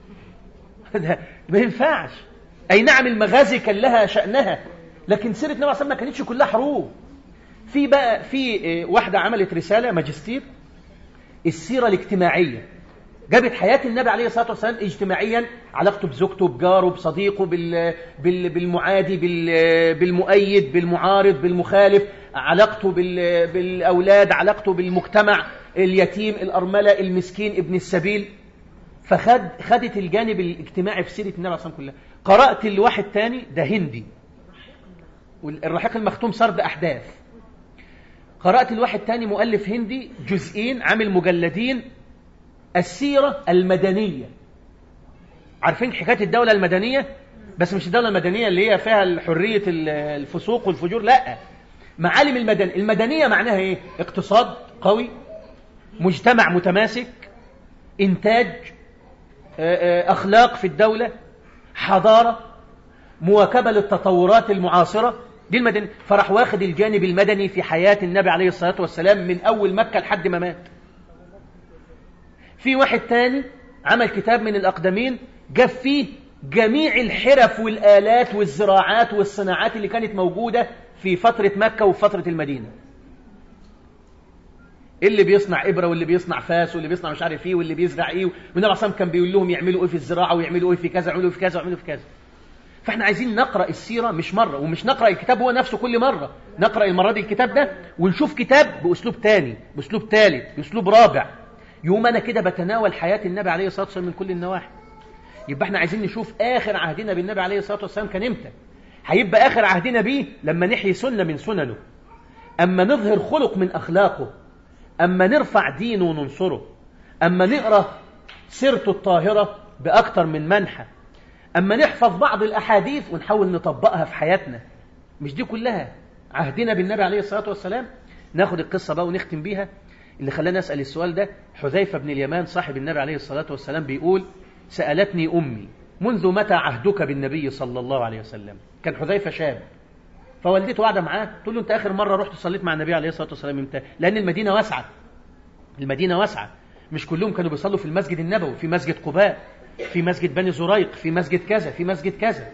ما ينفعش اي نعم المغازي كان لها شأنها لكن سيرة النبي صلى ما كانتش كلها حروب في بقى في واحدة عملت رسالة ماجستير السيرة الاجتماعية جابت حياة النبي عليه الصلاة والسلام اجتماعيا علاقته بزوجته بجاره بصديقه بال بال بالمعادي بال بالمؤيد بالمعارض بالمخالف علاقته بال بالأولاد علاقته بالمجتمع اليتيم الأرملة المسكين ابن السبيل فخد خدت الجانب الاجتماعي في سيرة النبي عليه الصلاة والسلام كلها قرأت الواحد تاني ده هندي والرحيق المختوم سرد أحداث قرأت الواحد تاني مؤلف هندي جزئين عامل مجلدين السيرة المدنية عارفين حكاية الدولة المدنية بس مش الدولة المدنية اللي هي فيها حرية الفسوق والفجور لا معالم المدن المدنية معناها ايه اقتصاد قوي مجتمع متماسك انتاج اخلاق في الدولة حضارة مواكبة للتطورات المعاصرة دي المدنية فراح واخد الجانب المدني في حياة النبي عليه الصلاة والسلام من أول مكة لحد ما مات في واحد تاني عمل كتاب من الأقدمين جاب فيه جميع الحرف والآلات والزراعات والصناعات اللي كانت موجودة في فترة مكة وفي فترة المدينة اللي بيصنع إبرة واللي بيصنع فاس واللي بيصنع مش عارف ايه واللي بيزرع ايه والنبي عليه كان بيقول لهم يعملوا ايه في الزراعة ويعملوا ايه في كذا ويعملوا في كذا ويعملوا في كذا فاحنا عايزين نقرأ السيرة مش مرة ومش نقرأ الكتاب هو نفسه كل مرة نقرأ المرة دي الكتاب ده ونشوف كتاب بأسلوب تاني بأسلوب ثالث بأسلوب رابع يوم أنا كده بتناول حياة النبي عليه الصلاة والسلام من كل النواحي يبقى احنا عايزين نشوف آخر عهدنا بالنبي عليه الصلاة والسلام كان امتى هيبقى آخر عهدنا بيه لما نحيي سنة من سننه أما نظهر خلق من أخلاقه أما نرفع دينه وننصره أما نقرأ سيرته الطاهرة بأكتر من منحى أما نحفظ بعض الأحاديث ونحاول نطبقها في حياتنا مش دي كلها عهدنا بالنبي عليه الصلاة والسلام ناخد القصة بقى ونختم بيها اللي خلانا أسأل السؤال ده حذيفة بن اليمان صاحب النبي عليه الصلاة والسلام بيقول سألتني أمي منذ متى عهدك بالنبي صلى الله عليه وسلم كان حذيفة شاب فوالدته قاعدة معاه تقول له أنت آخر مرة رحت صليت مع النبي عليه الصلاة والسلام امتى لأن المدينة واسعة المدينة واسعة مش كلهم كانوا بيصلوا في المسجد النبوي في مسجد قباء في مسجد بني زريق في مسجد كذا في مسجد كذا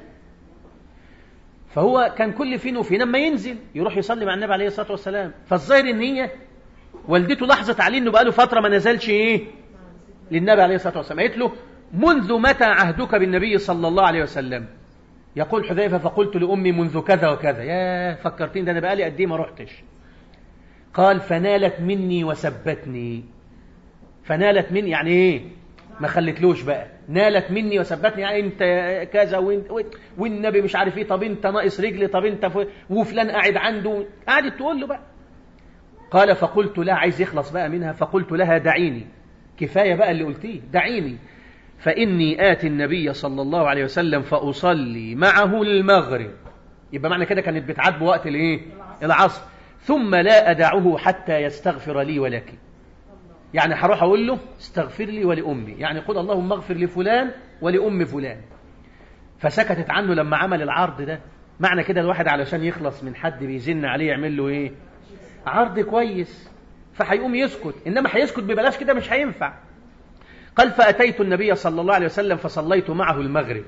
فهو كان كل فين وفين لما ينزل يروح يصلي مع النبي عليه الصلاة والسلام فالظاهر ان هي والدته لاحظت عليه انه بقاله فتره ما نزلش ايه للنبي عليه الصلاه والسلام قالت له منذ متى عهدك بالنبي صلى الله عليه وسلم يقول حذيفه فقلت لامي منذ كذا وكذا يا فكرتين ده انا بقالي قد ايه ما رحتش قال فنالت مني وسبتني فنالت مني يعني ايه ما خلتلوش بقى نالت مني وسبتني يعني انت كذا وانت والنبي مش عارف ايه طب انت ناقص رجلي طب انت ف... وفلان قاعد عنده قعدت تقول له بقى قال فقلت لا عايز يخلص بقى منها فقلت لها دعيني كفايه بقى اللي قلتيه دعيني فاني اتي النبي صلى الله عليه وسلم فاصلي معه المغرب يبقى معنى كده كانت بتعاتبه وقت الايه العصر ثم لا ادعه حتى يستغفر لي ولك يعني هروح اقول له استغفر لي ولامي يعني قل اللهم اغفر لفلان ولام فلان فسكتت عنه لما عمل العرض ده معنى كده الواحد علشان يخلص من حد بيزن عليه يعمل له ايه عرض كويس فهيقوم يسكت انما هيسكت ببلاش كده مش هينفع قال فاتيت النبي صلى الله عليه وسلم فصليت معه المغرب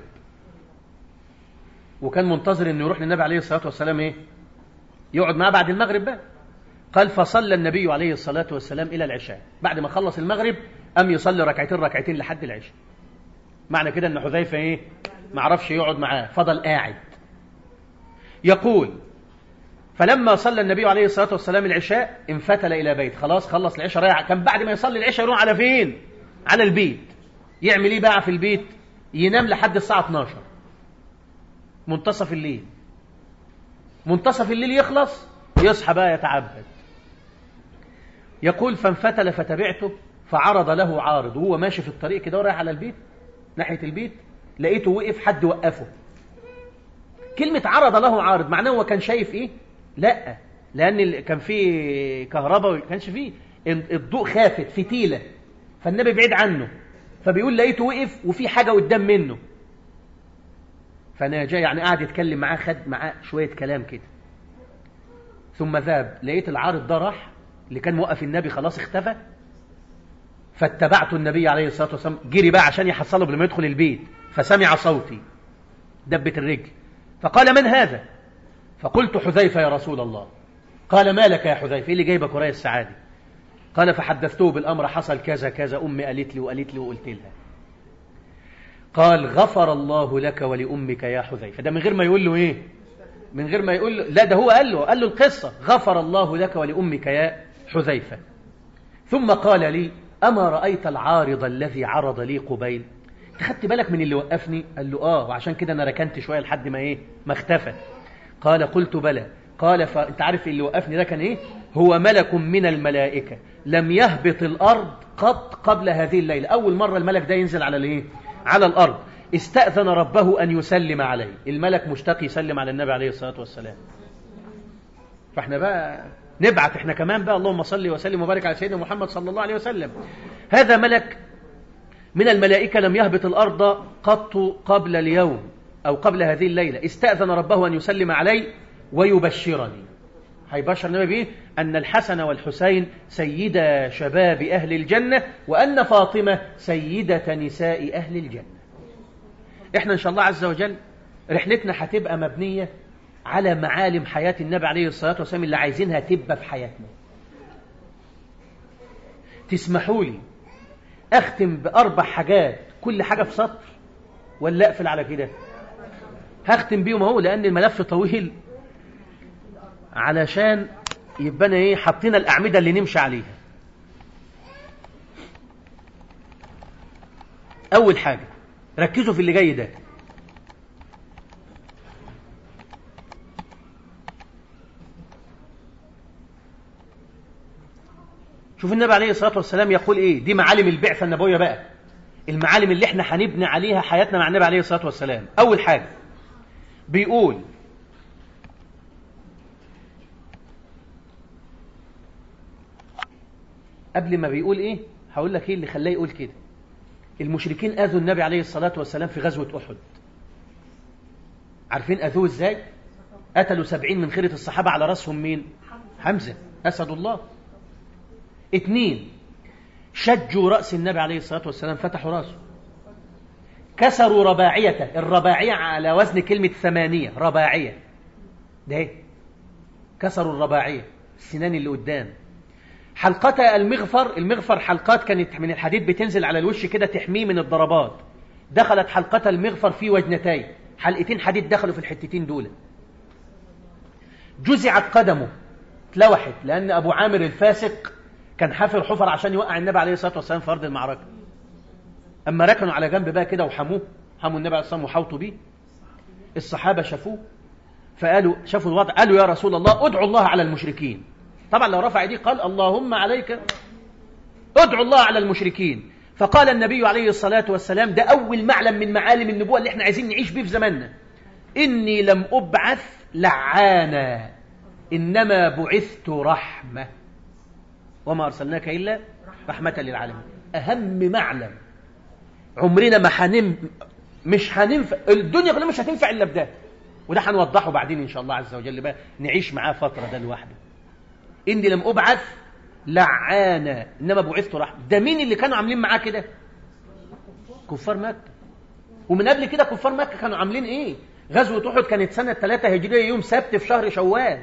وكان منتظر انه يروح للنبي عليه الصلاه والسلام ايه يقعد معاه بعد المغرب بقى قال فصلى النبي عليه الصلاة والسلام إلى العشاء بعد ما خلص المغرب أم يصلي ركعتين ركعتين لحد العشاء معنى كده أن حذيفة إيه ما عرفش يقعد معاه فضل قاعد يقول فلما صلى النبي عليه الصلاة والسلام العشاء انفتل إلى بيت خلاص خلص العشاء رايح كان بعد ما يصلي العشاء يروح على فين على البيت يعمل إيه بقى في البيت ينام لحد الساعة 12 منتصف الليل منتصف الليل يخلص يصحى بقى يتعبد يقول فانفتل فتبعته فعرض له عارض وهو ماشي في الطريق كده ورايح على البيت ناحية البيت لقيته وقف حد وقفه كلمة عرض له عارض معناه هو كان شايف ايه لا لان كان في كهرباء ما كانش فيه الضوء خافت فتيلة فالنبي بعيد عنه فبيقول لقيته وقف وفي حاجة قدام منه فانا جاي يعني قاعد يتكلم معاه خد معاه شوية كلام كده ثم ذهب لقيت العارض ده راح اللي كان موقف النبي خلاص اختفى فاتبعت النبي عليه الصلاة والسلام جري بقى عشان يحصله قبل ما يدخل البيت فسمع صوتي دبت الرجل فقال من هذا فقلت حذيفة يا رسول الله قال ما لك يا حذيفة ايه اللي جايبك ورايا السعادة قال فحدثته بالأمر حصل كذا كذا أمي قالت لي وقالت لي وقلت لها قال غفر الله لك ولأمك يا حذيفة ده من غير ما يقول له ايه من غير ما يقول له لا ده هو قال له قال له القصة غفر الله لك ولأمك يا حذيفة ثم قال لي أما رأيت العارض الذي عرض لي قبيل خدت بالك من اللي وقفني قال له آه وعشان كده أنا ركنت شوية لحد ما إيه ما اختفى قال قلت بلى قال فأنت عارف اللي وقفني ده كان إيه هو ملك من الملائكة لم يهبط الأرض قط قبل هذه الليلة أول مرة الملك ده ينزل على الإيه على الأرض استأذن ربه أن يسلم عليه الملك مشتاق يسلم على النبي عليه الصلاة والسلام فاحنا بقى نبعت احنا كمان بقى اللهم صل وسلم وبارك على سيدنا محمد صلى الله عليه وسلم هذا ملك من الملائكة لم يهبط الأرض قط قبل اليوم أو قبل هذه الليلة استأذن ربه أن يسلم علي ويبشرني هيبشر النبي بيه أن الحسن والحسين سيدا شباب أهل الجنة وأن فاطمة سيدة نساء أهل الجنة احنا إن شاء الله عز وجل رحلتنا هتبقى مبنية على معالم حياة النبي عليه الصلاة والسلام اللي عايزينها تبقى في حياتنا تسمحوا لي أختم بأربع حاجات كل حاجة في سطر ولا أقفل على كده هختم بيهم اهو لأن الملف طويل علشان يبقى أنا إيه حطينا الأعمدة اللي نمشي عليها أول حاجة ركزوا في اللي جاي ده شوف النبي عليه الصلاة والسلام يقول ايه دي معالم البعثة النبوية بقى المعالم اللي احنا هنبني عليها حياتنا مع النبي عليه الصلاة والسلام اول حاجة بيقول قبل ما بيقول ايه هقول لك ايه اللي خلاه يقول كده المشركين اذوا النبي عليه الصلاة والسلام في غزوة احد عارفين اذوه ازاي قتلوا سبعين من خيرة الصحابة على رأسهم مين حمزة أسد الله اثنين شجوا رأس النبي عليه الصلاة والسلام فتحوا رأسه كسروا رباعيته الرباعية على وزن كلمة ثمانية رباعية ده ايه كسروا الرباعية السنان اللي قدام حلقة المغفر المغفر حلقات كانت من الحديد بتنزل على الوش كده تحميه من الضربات دخلت حلقة المغفر في وجنتين حلقتين حديد دخلوا في الحتتين دول جزعت قدمه اتلوحت لأن أبو عامر الفاسق كان حافر حفر عشان يوقع النبي عليه الصلاة والسلام في أرض المعركة أما ركنوا على جنب بقى كده وحموه حموا النبي عليه الصلاة والسلام وحوطوا بيه الصحابة شافوه فقالوا شافوا الوضع قالوا يا رسول الله ادعوا الله على المشركين طبعا لو رفع ايديه قال اللهم عليك ادعوا الله على المشركين فقال النبي عليه الصلاة والسلام ده أول معلم من معالم النبوة اللي احنا عايزين نعيش بيه في زماننا إني لم أبعث لعانا إنما بعثت رحمة وما أرسلناك إلا رحمة للعالمين أهم معلم عمرنا ما حنم مش هننفع الدنيا كلها مش هتنفع إلا بده وده هنوضحه بعدين إن شاء الله عز وجل بقى نعيش معاه فترة ده لوحده إني لم أبعث لعانا إنما بعثت رحمة ده مين اللي كانوا عاملين معاه كده كفار مكة ومن قبل كده كفار مكة كانوا عاملين إيه غزوة أحد كانت سنة 3 هجرية يوم سبت في شهر شوال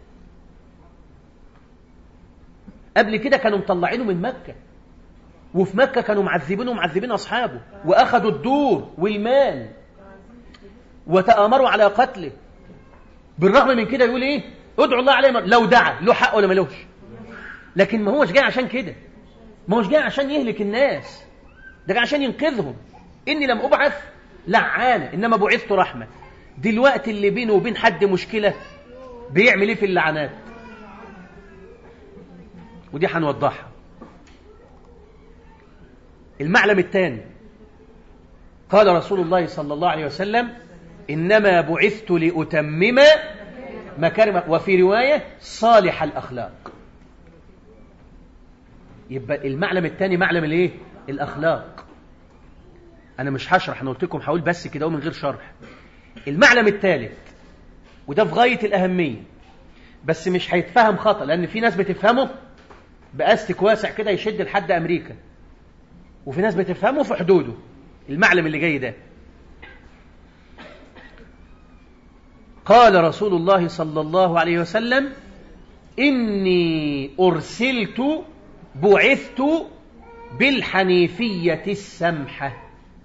قبل كده كانوا مطلعينه من مكة وفي مكة كانوا معذبينه ومعذبين أصحابه وأخذوا الدور والمال وتآمروا على قتله بالرغم من كده يقول إيه ادعوا الله عليه لو دعا له حق ولا ملوش لكن ما هوش جاي عشان كده ما هوش جاي عشان يهلك الناس ده جاي عشان ينقذهم إني لم أبعث لعانة إنما بعثت رحمة دلوقتي اللي بينه وبين حد مشكلة بيعمل إيه في اللعنات ودي هنوضحها المعلم الثاني قال رسول الله صلى الله عليه وسلم إنما بعثت لأتمم مكارم وفي رواية صالح الأخلاق يبقى المعلم الثاني معلم الايه الأخلاق أنا مش هشرح أنا قلت لكم هقول بس كده ومن غير شرح المعلم الثالث وده في غاية الأهمية بس مش هيتفهم خطأ لأن في ناس بتفهمه بأستك واسع كده يشد لحد أمريكا وفي ناس بتفهمه في حدوده المعلم اللي جاي ده قال رسول الله صلى الله عليه وسلم إني أرسلت بعثت بالحنيفية السمحة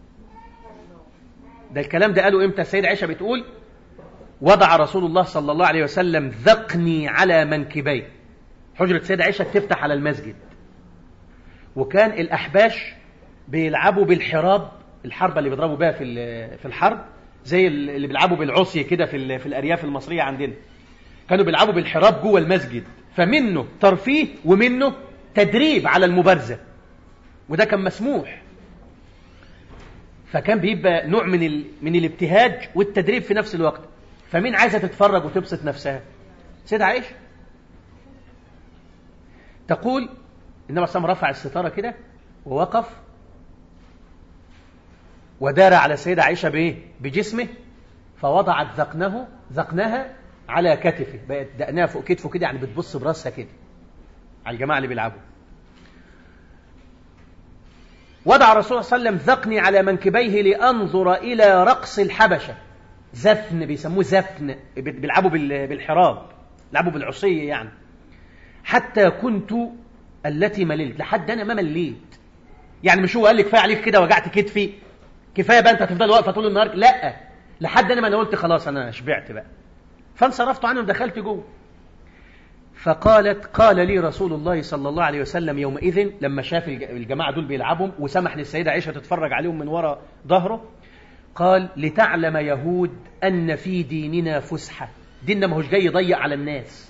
ده الكلام ده قاله إمتى السيدة عائشة بتقول وضع رسول الله صلى الله عليه وسلم ذقني على منكبيه حجرة السيدة عائشة تفتح على المسجد وكان الأحباش بيلعبوا بالحراب الحربة اللي بيضربوا بها في في الحرب زي اللي بيلعبوا بالعصي كده في في الأرياف المصرية عندنا كانوا بيلعبوا بالحراب جوه المسجد فمنه ترفيه ومنه تدريب على المبارزة وده كان مسموح فكان بيبقى نوع من ال... من الابتهاج والتدريب في نفس الوقت فمين عايزة تتفرج وتبسط نفسها سيدة عائشة تقول النبي صلى الله عليه وسلم رفع الستارة كده ووقف ودار على السيدة عائشة بإيه؟ بجسمه فوضعت ذقنه ذقنها على كتفه بقت دقنها فوق كتفه كده يعني بتبص براسها كده على الجماعة اللي بيلعبوا وضع الرسول صلى الله عليه وسلم ذقني على منكبيه لأنظر إلى رقص الحبشة زفن بيسموه زفن بيلعبوا بالحراب بيلعبوا بالعصية يعني حتى كنت التي مللت لحد أنا ما مليت يعني مش هو قال لي كفاية عليك كده وجعت كتفي كفاية بقى أنت هتفضل واقفة طول النهار لا لحد أنا ما أنا قلت خلاص أنا شبعت بقى فانصرفت عنه ودخلت جوه فقالت قال لي رسول الله صلى الله عليه وسلم يومئذ لما شاف الجماعة دول بيلعبهم وسمح للسيدة عائشة تتفرج عليهم من وراء ظهره قال لتعلم يهود أن في ديننا فسحة ديننا ما هوش جاي يضيق على الناس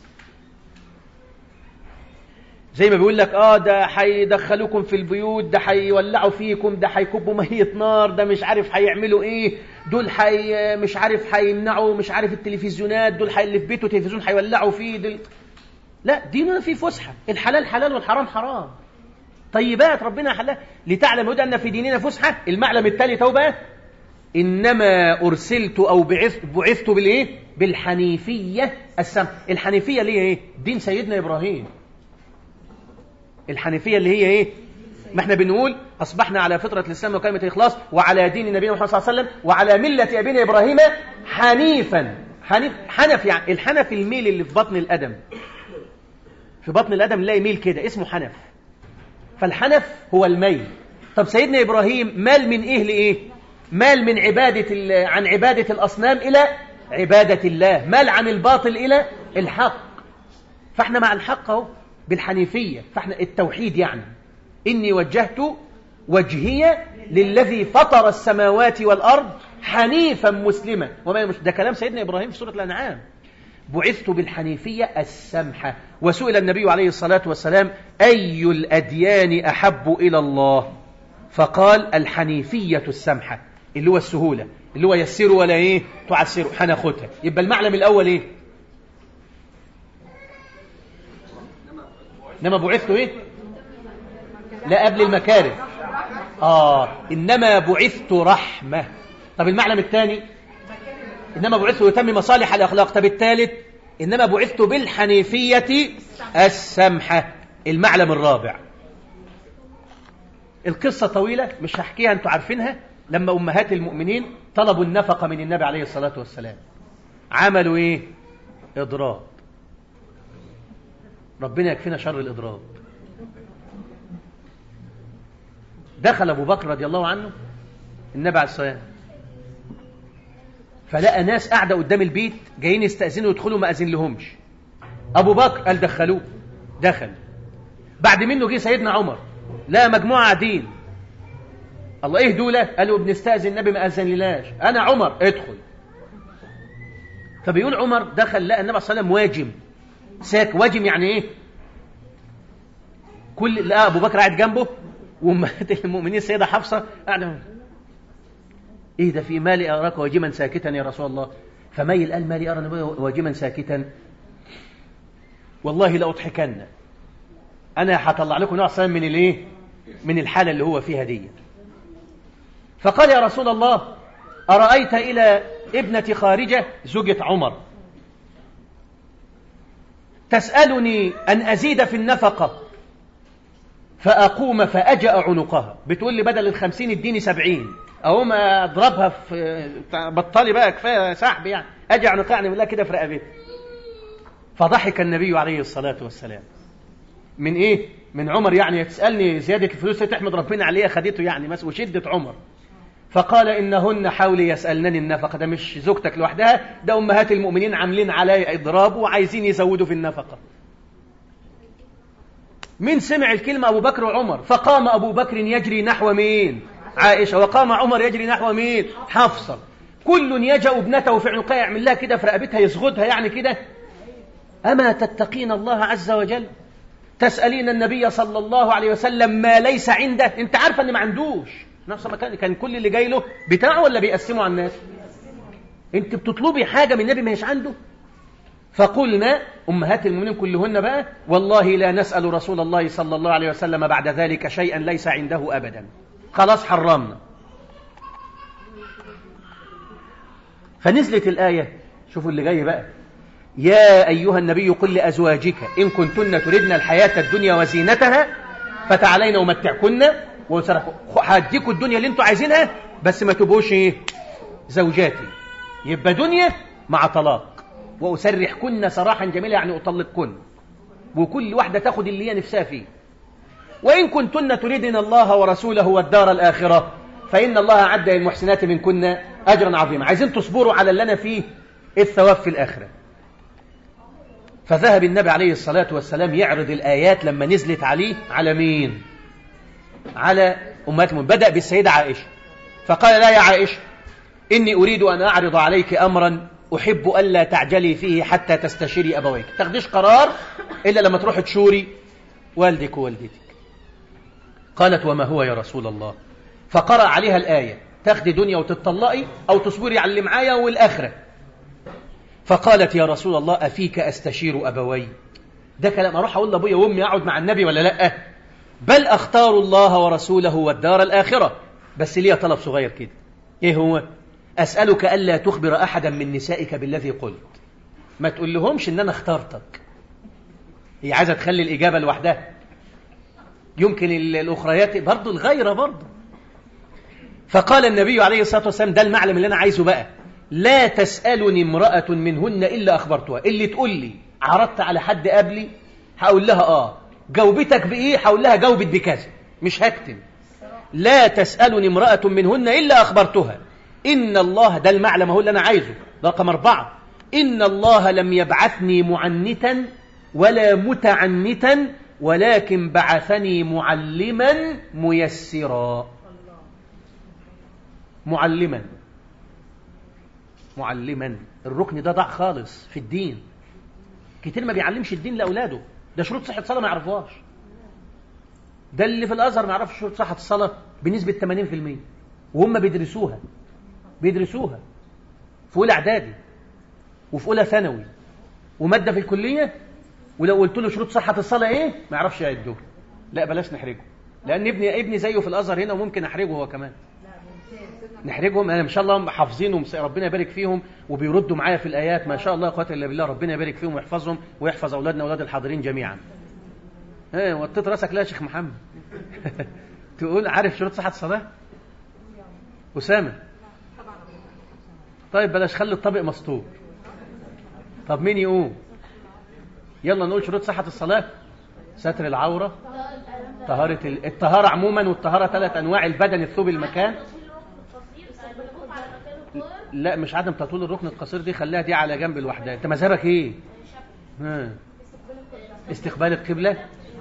زي ما بيقول لك اه ده هيدخلوكم في البيوت ده هيولعوا فيكم ده هيكبوا مية نار ده مش عارف هيعملوا ايه دول حي مش عارف هيمنعوا مش عارف التلفزيونات دول اللي في بيته تلفزيون هيولعوا فيه دول لا ديننا فيه فسحة الحلال حلال والحرام حرام طيبات ربنا حلال لتعلم هدى أن في ديننا فسحة المعلم التالي توبة إنما أرسلت أو بعثت, بعثت بالإيه بالحنيفية السم الحنيفية اللي هي إيه دين سيدنا إبراهيم الحنيفية اللي هي إيه ما احنا بنقول أصبحنا على فطرة الإسلام وكلمة الإخلاص وعلى دين نبينا محمد صلى الله عليه وسلم وعلى ملة أبينا إبراهيم حنيفا حنيف حنف يعني الحنف الميل اللي في بطن الأدم في بطن الادم نلاقي ميل كده اسمه حنف فالحنف هو الميل طب سيدنا ابراهيم مال من ايه لايه مال من عباده عن عباده الاصنام الى عباده الله مال عن الباطل الى الحق فاحنا مع الحق اهو بالحنيفيه فاحنا التوحيد يعني اني وجهت وجهي للذي فطر السماوات والارض حنيفا مسلما وما مش ده كلام سيدنا ابراهيم في سوره الانعام بعثت بالحنيفيه السمحه وسئل النبي عليه الصلاه والسلام اي الاديان احب الى الله فقال الحنيفيه السمحه اللي هو السهوله اللي هو يسروا ولا ايه تعسروا هناخدها يبقى المعلم الاول ايه انما بعثت ايه لا قبل المكارم اه انما بعثت رحمه طب المعلم الثاني انما بعثت يتم مصالح الاخلاق طب الثالث انما بعثت بالحنيفيه السمحه المعلم الرابع القصه طويله مش هحكيها انتوا عارفينها لما امهات المؤمنين طلبوا النفقه من النبي عليه الصلاه والسلام عملوا ايه اضراب ربنا يكفينا شر الاضراب دخل ابو بكر رضي الله عنه النبي عليه الصلاه والسلام فلقى ناس قاعده قدام البيت جايين يستاذنوا يدخلوا ما اذن لهمش ابو بكر قال دخلوه دخل بعد منه جه سيدنا عمر لا مجموعه قاعدين الله ايه دول قالوا بنستاذن النبي ما اذن لناش انا عمر ادخل فبيقول عمر دخل لقى النبي صلى الله عليه وسلم واجم ساك واجم يعني ايه كل لقى ابو بكر قاعد جنبه وامهات المؤمنين السيده حفصه قاعده ايه ده في مالي اراك واجما ساكتا يا رسول الله فميل قال مالي ارى واجما ساكتا والله لاضحكن انا هطلع لكم نوع صيام من الايه من الحاله اللي هو فيها دي فقال يا رسول الله ارايت الى ابنه خارجه زوجة عمر تسالني ان ازيد في النفقه فاقوم فاجا عنقها بتقول لي بدل الخمسين اديني سبعين اقوم اضربها في بطلي بقى كفايه سحب يعني اجي عنقها يعني بالله كده في رقبتها فضحك النبي عليه الصلاه والسلام من ايه من عمر يعني تسالني زياده الفلوس تحمد ربنا عليها خدته يعني مثلا وشده عمر فقال انهن حولي يسالنني النفقه ده مش زوجتك لوحدها ده امهات المؤمنين عاملين علي اضراب وعايزين يزودوا في النفقه مين سمع الكلمه ابو بكر وعمر فقام ابو بكر يجري نحو مين عائشه وقام عمر يجري نحو مين حفصه كل يجأ ابنته في عنقها يعمل لها كده في رقبتها يسغدها يعني كده اما تتقين الله عز وجل تسألين النبي صلى الله عليه وسلم ما ليس عنده انت عارفه ان ما عندوش نفس ما كان كان كل اللي جاي له بتاعه ولا بيقسمه على الناس انت بتطلبي حاجه من النبي ما هيش عنده فقلنا امهات المؤمنين كلهن بقى والله لا نسال رسول الله صلى الله عليه وسلم بعد ذلك شيئا ليس عنده ابدا خلاص حرمنا فنزلت الايه شوفوا اللي جاي بقى يا أيها النبي قل لأزواجك إن كنتن تردن الحياة الدنيا وزينتها فتعالين ومتعكن هديكوا الدنيا اللي انتوا عايزينها بس ما تبقوش ايه زوجاتي يبقى دنيا مع طلاق وأسرحكن سراحا جميلا يعني أطلقكن وكل واحدة تاخد اللي هي نفسها فيه وإن كنتن تريدن الله ورسوله والدار الآخرة فإن الله أعد للمحسنات منكن أجرا عظيما عايزين تصبروا على اللي أنا فيه الثواب في الآخرة فذهب النبي عليه الصلاة والسلام يعرض الآيات لما نزلت عليه على مين على أمهات المؤمنين بدأ بالسيدة عائشة فقال لا يا عائشة إني أريد أن أعرض عليك أمرا أحب ألا تعجلي فيه حتى تستشيري أبويك تاخديش قرار إلا لما تروح تشوري والدك ووالدتك قالت وما هو يا رسول الله فقرأ عليها الآية تاخدي دنيا وتتطلقي أو تصبري على اللي معايا والآخرة فقالت يا رسول الله أفيك أستشير أبوي ده كلام أروح أقول لأبويا وأمي أقعد مع النبي ولا لأ بل أختار الله ورسوله والدار الآخرة بس ليا طلب صغير كده إيه هو أسألك ألا تخبر أحدا من نسائك بالذي قلت ما تقول لهمش إن أنا اخترتك هي عايزة تخلي الإجابة لوحدها يمكن الأخريات برضه الغيرة برضه فقال النبي عليه الصلاة والسلام ده المعلم اللي أنا عايزه بقى لا تسألني امرأة منهن إلا أخبرتها اللي تقول لي عرضت على حد قبلي هقول لها اه جاوبتك بايه هقول لها جاوبت بكذا مش هكتم لا تسالني امراه منهن الا اخبرتها ان الله ده المعلم هو اللي انا عايزه رقم اربعه ان الله لم يبعثني معنتا ولا متعنتا ولكن بعثني معلما ميسرا معلما معلما الركن ده ضاع خالص في الدين كتير ما بيعلمش الدين لاولاده ده شروط صحه الصلاه ما يعرفوهاش ده اللي في الازهر ما يعرفش شروط صحه الصلاه بنسبه 80% وهم بيدرسوها بيدرسوها في اولى اعدادي وفي اولى ثانوي وماده في الكليه ولو قلت له شروط صحه الصلاه ايه ما يعرفش يعدوها لا بلاش نحرجه لان ابني ابني زيه في الازهر هنا وممكن احرجه هو كمان نحرجهم انا ان شاء الله حافظينهم ربنا يبارك فيهم وبيردوا معايا في الايات ما شاء الله قوه الا بالله ربنا يبارك فيهم ويحفظهم ويحفظ اولادنا واولاد الحاضرين جميعا ها وطيت راسك لا يا شيخ محمد تقول عارف شروط صحه الصلاه اسامه طيب بلاش خلي الطبق مسطور طب مين يقوم يلا نقول شروط صحه الصلاه ستر العوره طهاره الطهاره عموما والطهاره ثلاث انواع البدن الثوب المكان لا مش عدم تطويل الركن القصير دي خليها دي على جنب لوحدها انت مذهبك ايه ها. استقبال القبلة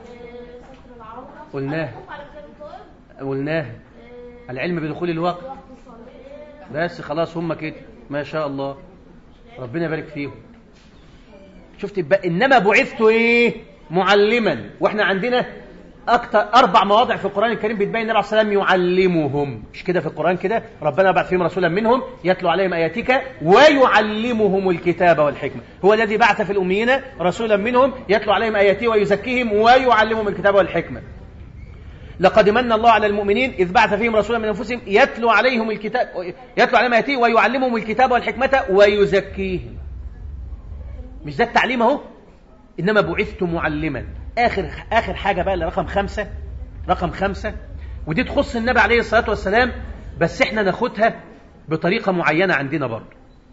قلناه قلناه العلم بدخول الوقت بس خلاص هم كده ما شاء الله ربنا يبارك فيهم شفت بقى انما بعثت ايه معلما واحنا عندنا اكتر اربع مواضع في القران الكريم بتبين النبي عليه الصلاه والسلام يعلمهم مش كده في القران كده ربنا بعث فيهم رسولا منهم يتلو عليهم اياتك ويعلمهم الكتاب والحكمه هو الذي بعث في الاميين رسولا منهم يتلو عليهم اياته ويزكيهم ويعلمهم الكتاب والحكمه لقد من الله على المؤمنين اذ بعث فيهم رسولا من انفسهم يتلو عليهم الكتاب يتلو عليهم اياته ويعلمهم الكتاب والحكمه ويزكيهم مش ده التعليم اهو انما بعثت معلما آخر آخر حاجة بقى اللي رقم خمسة رقم خمسة ودي تخص النبي عليه الصلاة والسلام بس احنا ناخدها بطريقة معينة عندنا برضه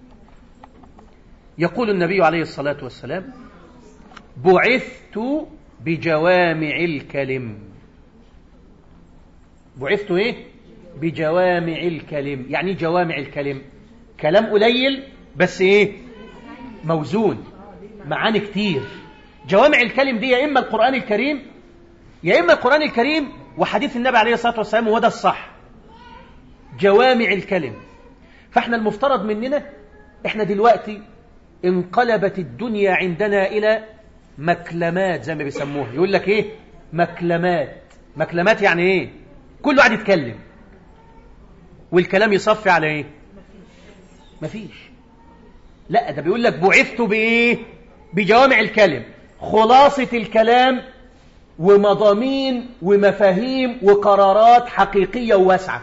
يقول النبي عليه الصلاة والسلام بعثت بجوامع الكلم بعثت ايه بجوامع الكلم يعني جوامع الكلم كلام قليل بس ايه موزون معاني كتير جوامع الكلم دي يا إما القرآن الكريم يا إما القرآن الكريم وحديث النبي عليه الصلاة والسلام وده الصح جوامع الكلم فاحنا المفترض مننا احنا دلوقتي انقلبت الدنيا عندنا إلى مكلمات زي ما بيسموها يقول لك ايه مكلمات مكلمات يعني ايه كله قاعد يتكلم والكلام يصفي على ايه مفيش لا ده بيقول لك بعثت بايه بجوامع الكلم خلاصة الكلام ومضامين ومفاهيم وقرارات حقيقية وواسعة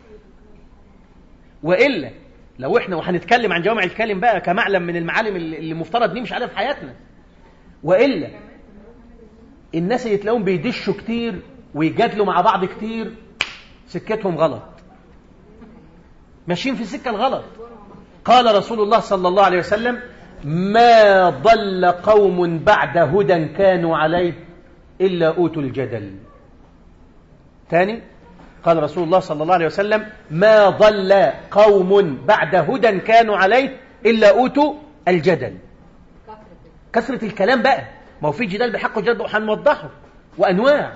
وإلا لو احنا وهنتكلم عن جوامع الكلم بقى كمعلم من المعالم اللي مفترض نمشي عليها في حياتنا وإلا الناس اللي تلاقيهم بيدشوا كتير ويجادلوا مع بعض كتير سكتهم غلط ماشيين في السكة الغلط قال رسول الله صلى الله عليه وسلم ما ضل قوم بعد هدى كانوا عليه إلا أوتوا الجدل تاني قال رسول الله صلى الله عليه وسلم ما ضل قوم بعد هدى كانوا عليه إلا أوتوا الجدل كثرة الكلام بقى ما هو في جدال بحق وجدال هنوضحه وأنواع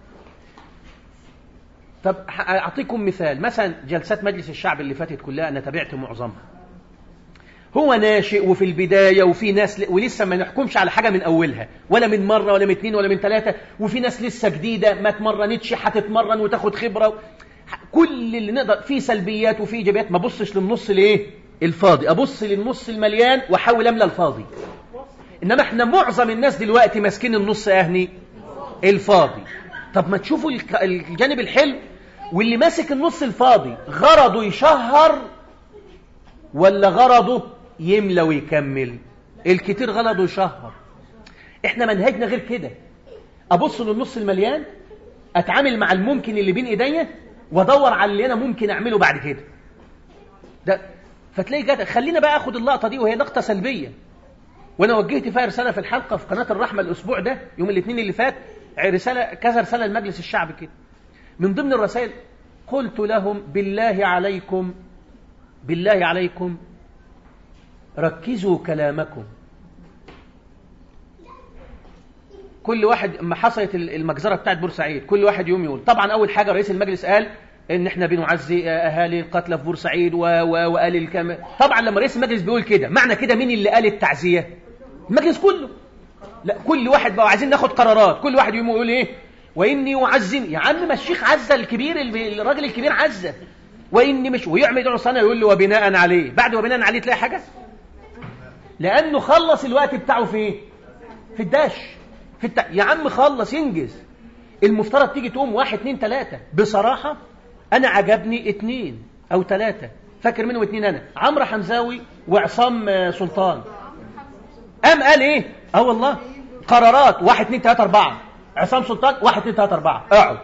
طب أعطيكم مثال مثلا جلسات مجلس الشعب اللي فاتت كلها أنا تابعت معظمها هو ناشئ وفي البداية وفي ناس ل... ولسه ما نحكمش على حاجة من أولها ولا من مرة ولا من اتنين ولا من ثلاثة وفي ناس لسه جديدة ما اتمرنتش هتتمرن وتاخد خبرة و... كل اللي نقدر في سلبيات وفي إيجابيات ما بصش للنص الايه الفاضي أبص للنص المليان وأحاول أملى الفاضي إنما إحنا معظم الناس دلوقتي ماسكين النص أهني الفاضي طب ما تشوفوا الجانب الحلو واللي ماسك النص الفاضي غرضه يشهر ولا غرضه يملى ويكمل الكتير غلط ويشهر احنا منهجنا غير كده ابص للنص المليان اتعامل مع الممكن اللي بين ايديا وادور على اللي انا ممكن اعمله بعد كده ده فتلاقي جد خلينا بقى اخد اللقطه دي وهي لقطه سلبيه وانا وجهت فيها رساله في الحلقه في قناه الرحمه الاسبوع ده يوم الاثنين اللي فات رساله كذا رساله لمجلس الشعب كده من ضمن الرسائل قلت لهم بالله عليكم بالله عليكم ركزوا كلامكم كل واحد اما حصلت المجزره بتاعت بورسعيد كل واحد يوم يقول طبعا اول حاجه رئيس المجلس قال ان احنا بنعزي اهالي القتلى في بورسعيد و... و... وقال الكم طبعا لما رئيس المجلس بيقول كده معنى كده مين اللي قال التعزيه المجلس كله لا كل واحد بقى عايزين ناخد قرارات كل واحد يقوم يقول ايه واني اعزم يا عم ما الشيخ عزه الكبير الراجل الكبير عزه واني مش ويعمل يدعو سنه يقول له وبناء عليه بعد وبناء عليه تلاقي حاجه لانه خلص الوقت بتاعه في ايه في الداش في الت... يا عم خلص ينجز المفترض تيجي تقوم واحد اتنين تلاتة بصراحة أنا عجبني اتنين أو تلاتة فاكر منهم اتنين أنا عمرو حمزاوي وعصام سلطان قام قال إيه؟ أه والله قرارات واحد اتنين تلاتة أربعة عصام سلطان واحد اتنين تلاتة أربعة اقعد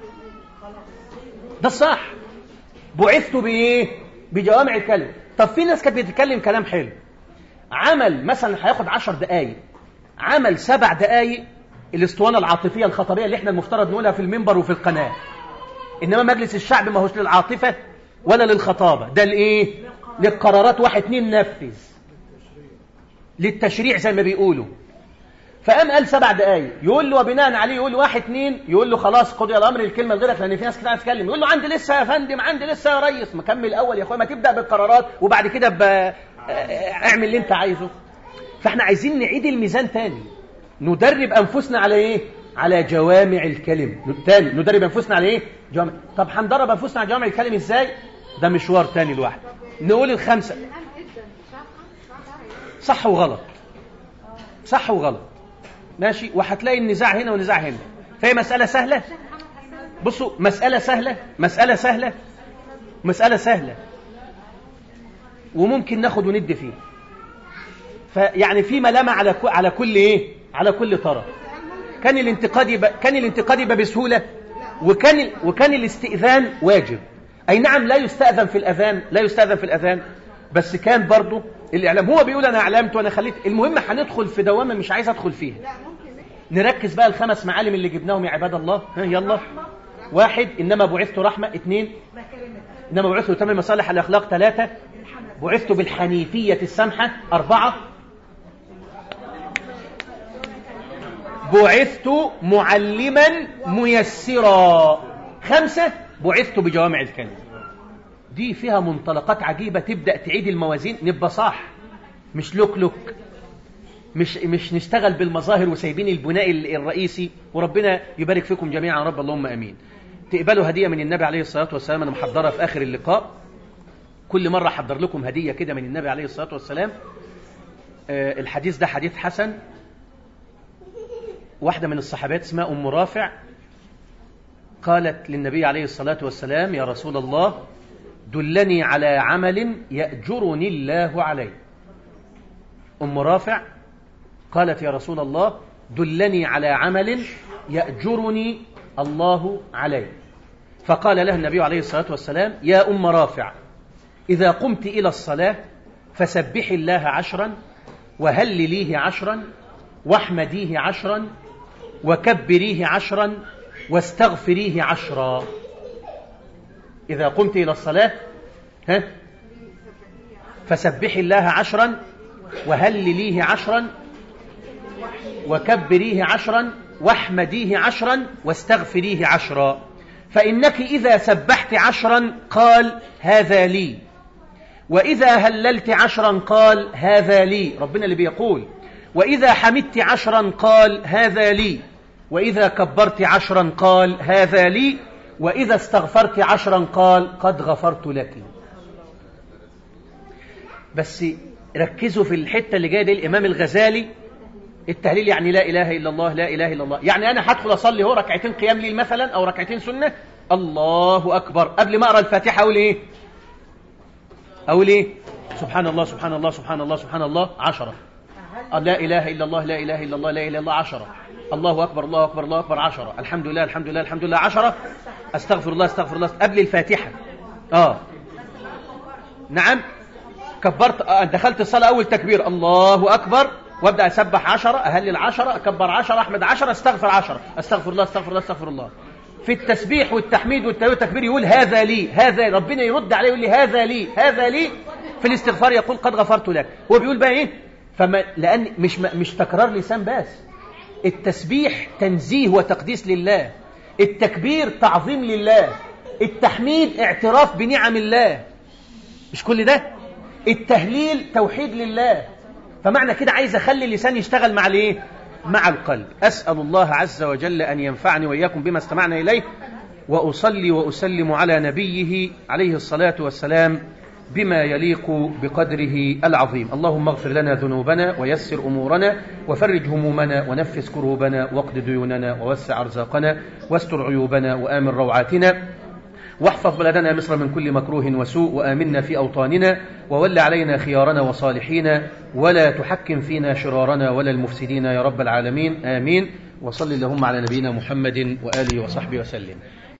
ده الصح بعثت بإيه؟ بجوامع الكلم طب في ناس كانت بتتكلم كلام حلو عمل مثلا هياخد عشر دقايق عمل سبع دقايق الاسطوانة العاطفية الخطبية اللي احنا المفترض نقولها في المنبر وفي القناة إنما مجلس الشعب ما هوش للعاطفة ولا للخطابة ده لإيه للقرارات واحد اتنين نفذ للتشريع زي ما بيقولوا فقام قال سبع دقايق يقول له وبناء عليه يقول له واحد اتنين يقول له خلاص قضي الامر الكلمه لغيرك لان في ناس كتير تتكلم يقول له عندي لسه يا فندم عندي لسه يا ريس مكمل الاول يا اخويا ما تبدا بالقرارات وبعد كده ب... اعمل اللي انت عايزه فاحنا عايزين نعيد الميزان تاني ندرب انفسنا على ايه على جوامع الكلم تاني ندرب انفسنا على ايه جوامع طب هندرب انفسنا على جوامع الكلم ازاي ده مشوار تاني لوحده نقول الخمسه صح وغلط صح وغلط ماشي وهتلاقي النزاع هنا والنزاع هنا فهي مسألة سهلة بصوا مسألة سهلة مسألة سهلة مسألة سهلة وممكن ناخد وند فيه فيعني في ملامة على على كل ايه على كل طرف كان الانتقاد يبقى كان الانتقاد يبقى بسهولة وكان وكان الاستئذان واجب اي نعم لا يستأذن في الاذان لا يستأذن في الاذان بس كان برضه الاعلام هو بيقول انا اعلمت وانا خليت المهم هندخل في دوامه مش عايز ادخل فيها نركز بقى الخمس معالم اللي جبناهم يا عباد الله ها يلا واحد انما بعثت رحمه اثنين انما بعثت لتمم مصالح الاخلاق ثلاثه بعثت بالحنيفيه السمحه اربعه بعثت معلما ميسرا خمسه بعثت بجوامع الكلم دي فيها منطلقات عجيبة تبدأ تعيد الموازين نبقى صح مش لوك لوك مش مش نشتغل بالمظاهر وسايبين البناء الرئيسي وربنا يبارك فيكم جميعا رب اللهم امين تقبلوا هديه من النبي عليه الصلاه والسلام انا محضرها في اخر اللقاء كل مره احضر لكم هديه كده من النبي عليه الصلاه والسلام أه الحديث ده حديث حسن واحده من الصحابات اسمها ام رافع قالت للنبي عليه الصلاه والسلام يا رسول الله دلني على عمل يأجرني الله عليه أم رافع قالت يا رسول الله دلني على عمل يأجرني الله عليه فقال له النبي عليه الصلاة والسلام يا أم رافع إذا قمت إلى الصلاة فسبحي الله عشرا وهلليه عشرا واحمديه عشرا وكبريه عشرا واستغفريه عشرا إذا قمت إلى الصلاة ها فسبحي الله عشرا وهلليه عشرا وكبريه عشرا واحمديه عشرا واستغفريه عشرا فإنك إذا سبحت عشرا قال هذا لي وإذا هللت عشرا قال هذا لي ربنا اللي بيقول وإذا حمدت عشرا قال هذا لي وإذا كبرت عشرا قال هذا لي وإذا استغفرت عشرا قال قد غفرت لك بس ركزوا في الحتة اللي جاية دي الإمام الغزالي التهليل يعني لا إله إلا الله لا إله إلا الله يعني أنا هدخل أصلي هو ركعتين قيام ليل مثلا أو ركعتين سنة الله أكبر قبل ما أقرأ الفاتحة أقول إيه أقول إيه سبحان الله سبحان الله سبحان الله سبحان الله عشرة لا إله إلا الله لا إله إلا الله لا إله إلا الله عشرة الله أكبر الله أكبر الله أكبر عشرة الحمد لله الحمد لله الحمد لله عشرة أستغفر الله أستغفر الله قبل الفاتحة آه نعم كبرت آه دخلت الصلاة أول تكبير الله أكبر وابدا اسبح عشرة اهلل عشرة اكبر عشرة احمد عشرة استغفر عشرة استغفر الله استغفر الله استغفر الله في التسبيح والتحميد والتهليل والتكبير يقول هذا لي هذا ربنا يرد عليه يقول لي هذا لي هذا لي في الاستغفار يقول قد غفرت لك هو بيقول بقى ايه فما لان مش مش تكرار لسان بس التسبيح تنزيه وتقديس لله التكبير تعظيم لله التحميد اعتراف بنعم الله مش كل ده التهليل توحيد لله فمعنى كده عايز اخلي اللسان يشتغل مع الايه مع القلب اسال الله عز وجل ان ينفعني واياكم بما استمعنا اليه واصلي واسلم على نبيه عليه الصلاه والسلام بما يليق بقدره العظيم اللهم اغفر لنا ذنوبنا ويسر امورنا وفرج همومنا ونفس كروبنا واقض ديوننا ووسع ارزاقنا واستر عيوبنا وامن روعاتنا واحفظ بلدنا مصر من كل مكروه وسوء وآمنا في أوطاننا وول علينا خيارنا وصالحينا ولا تحكم فينا شرارنا ولا المفسدين يا رب العالمين آمين وصل اللهم على نبينا محمد وآله وصحبه وسلم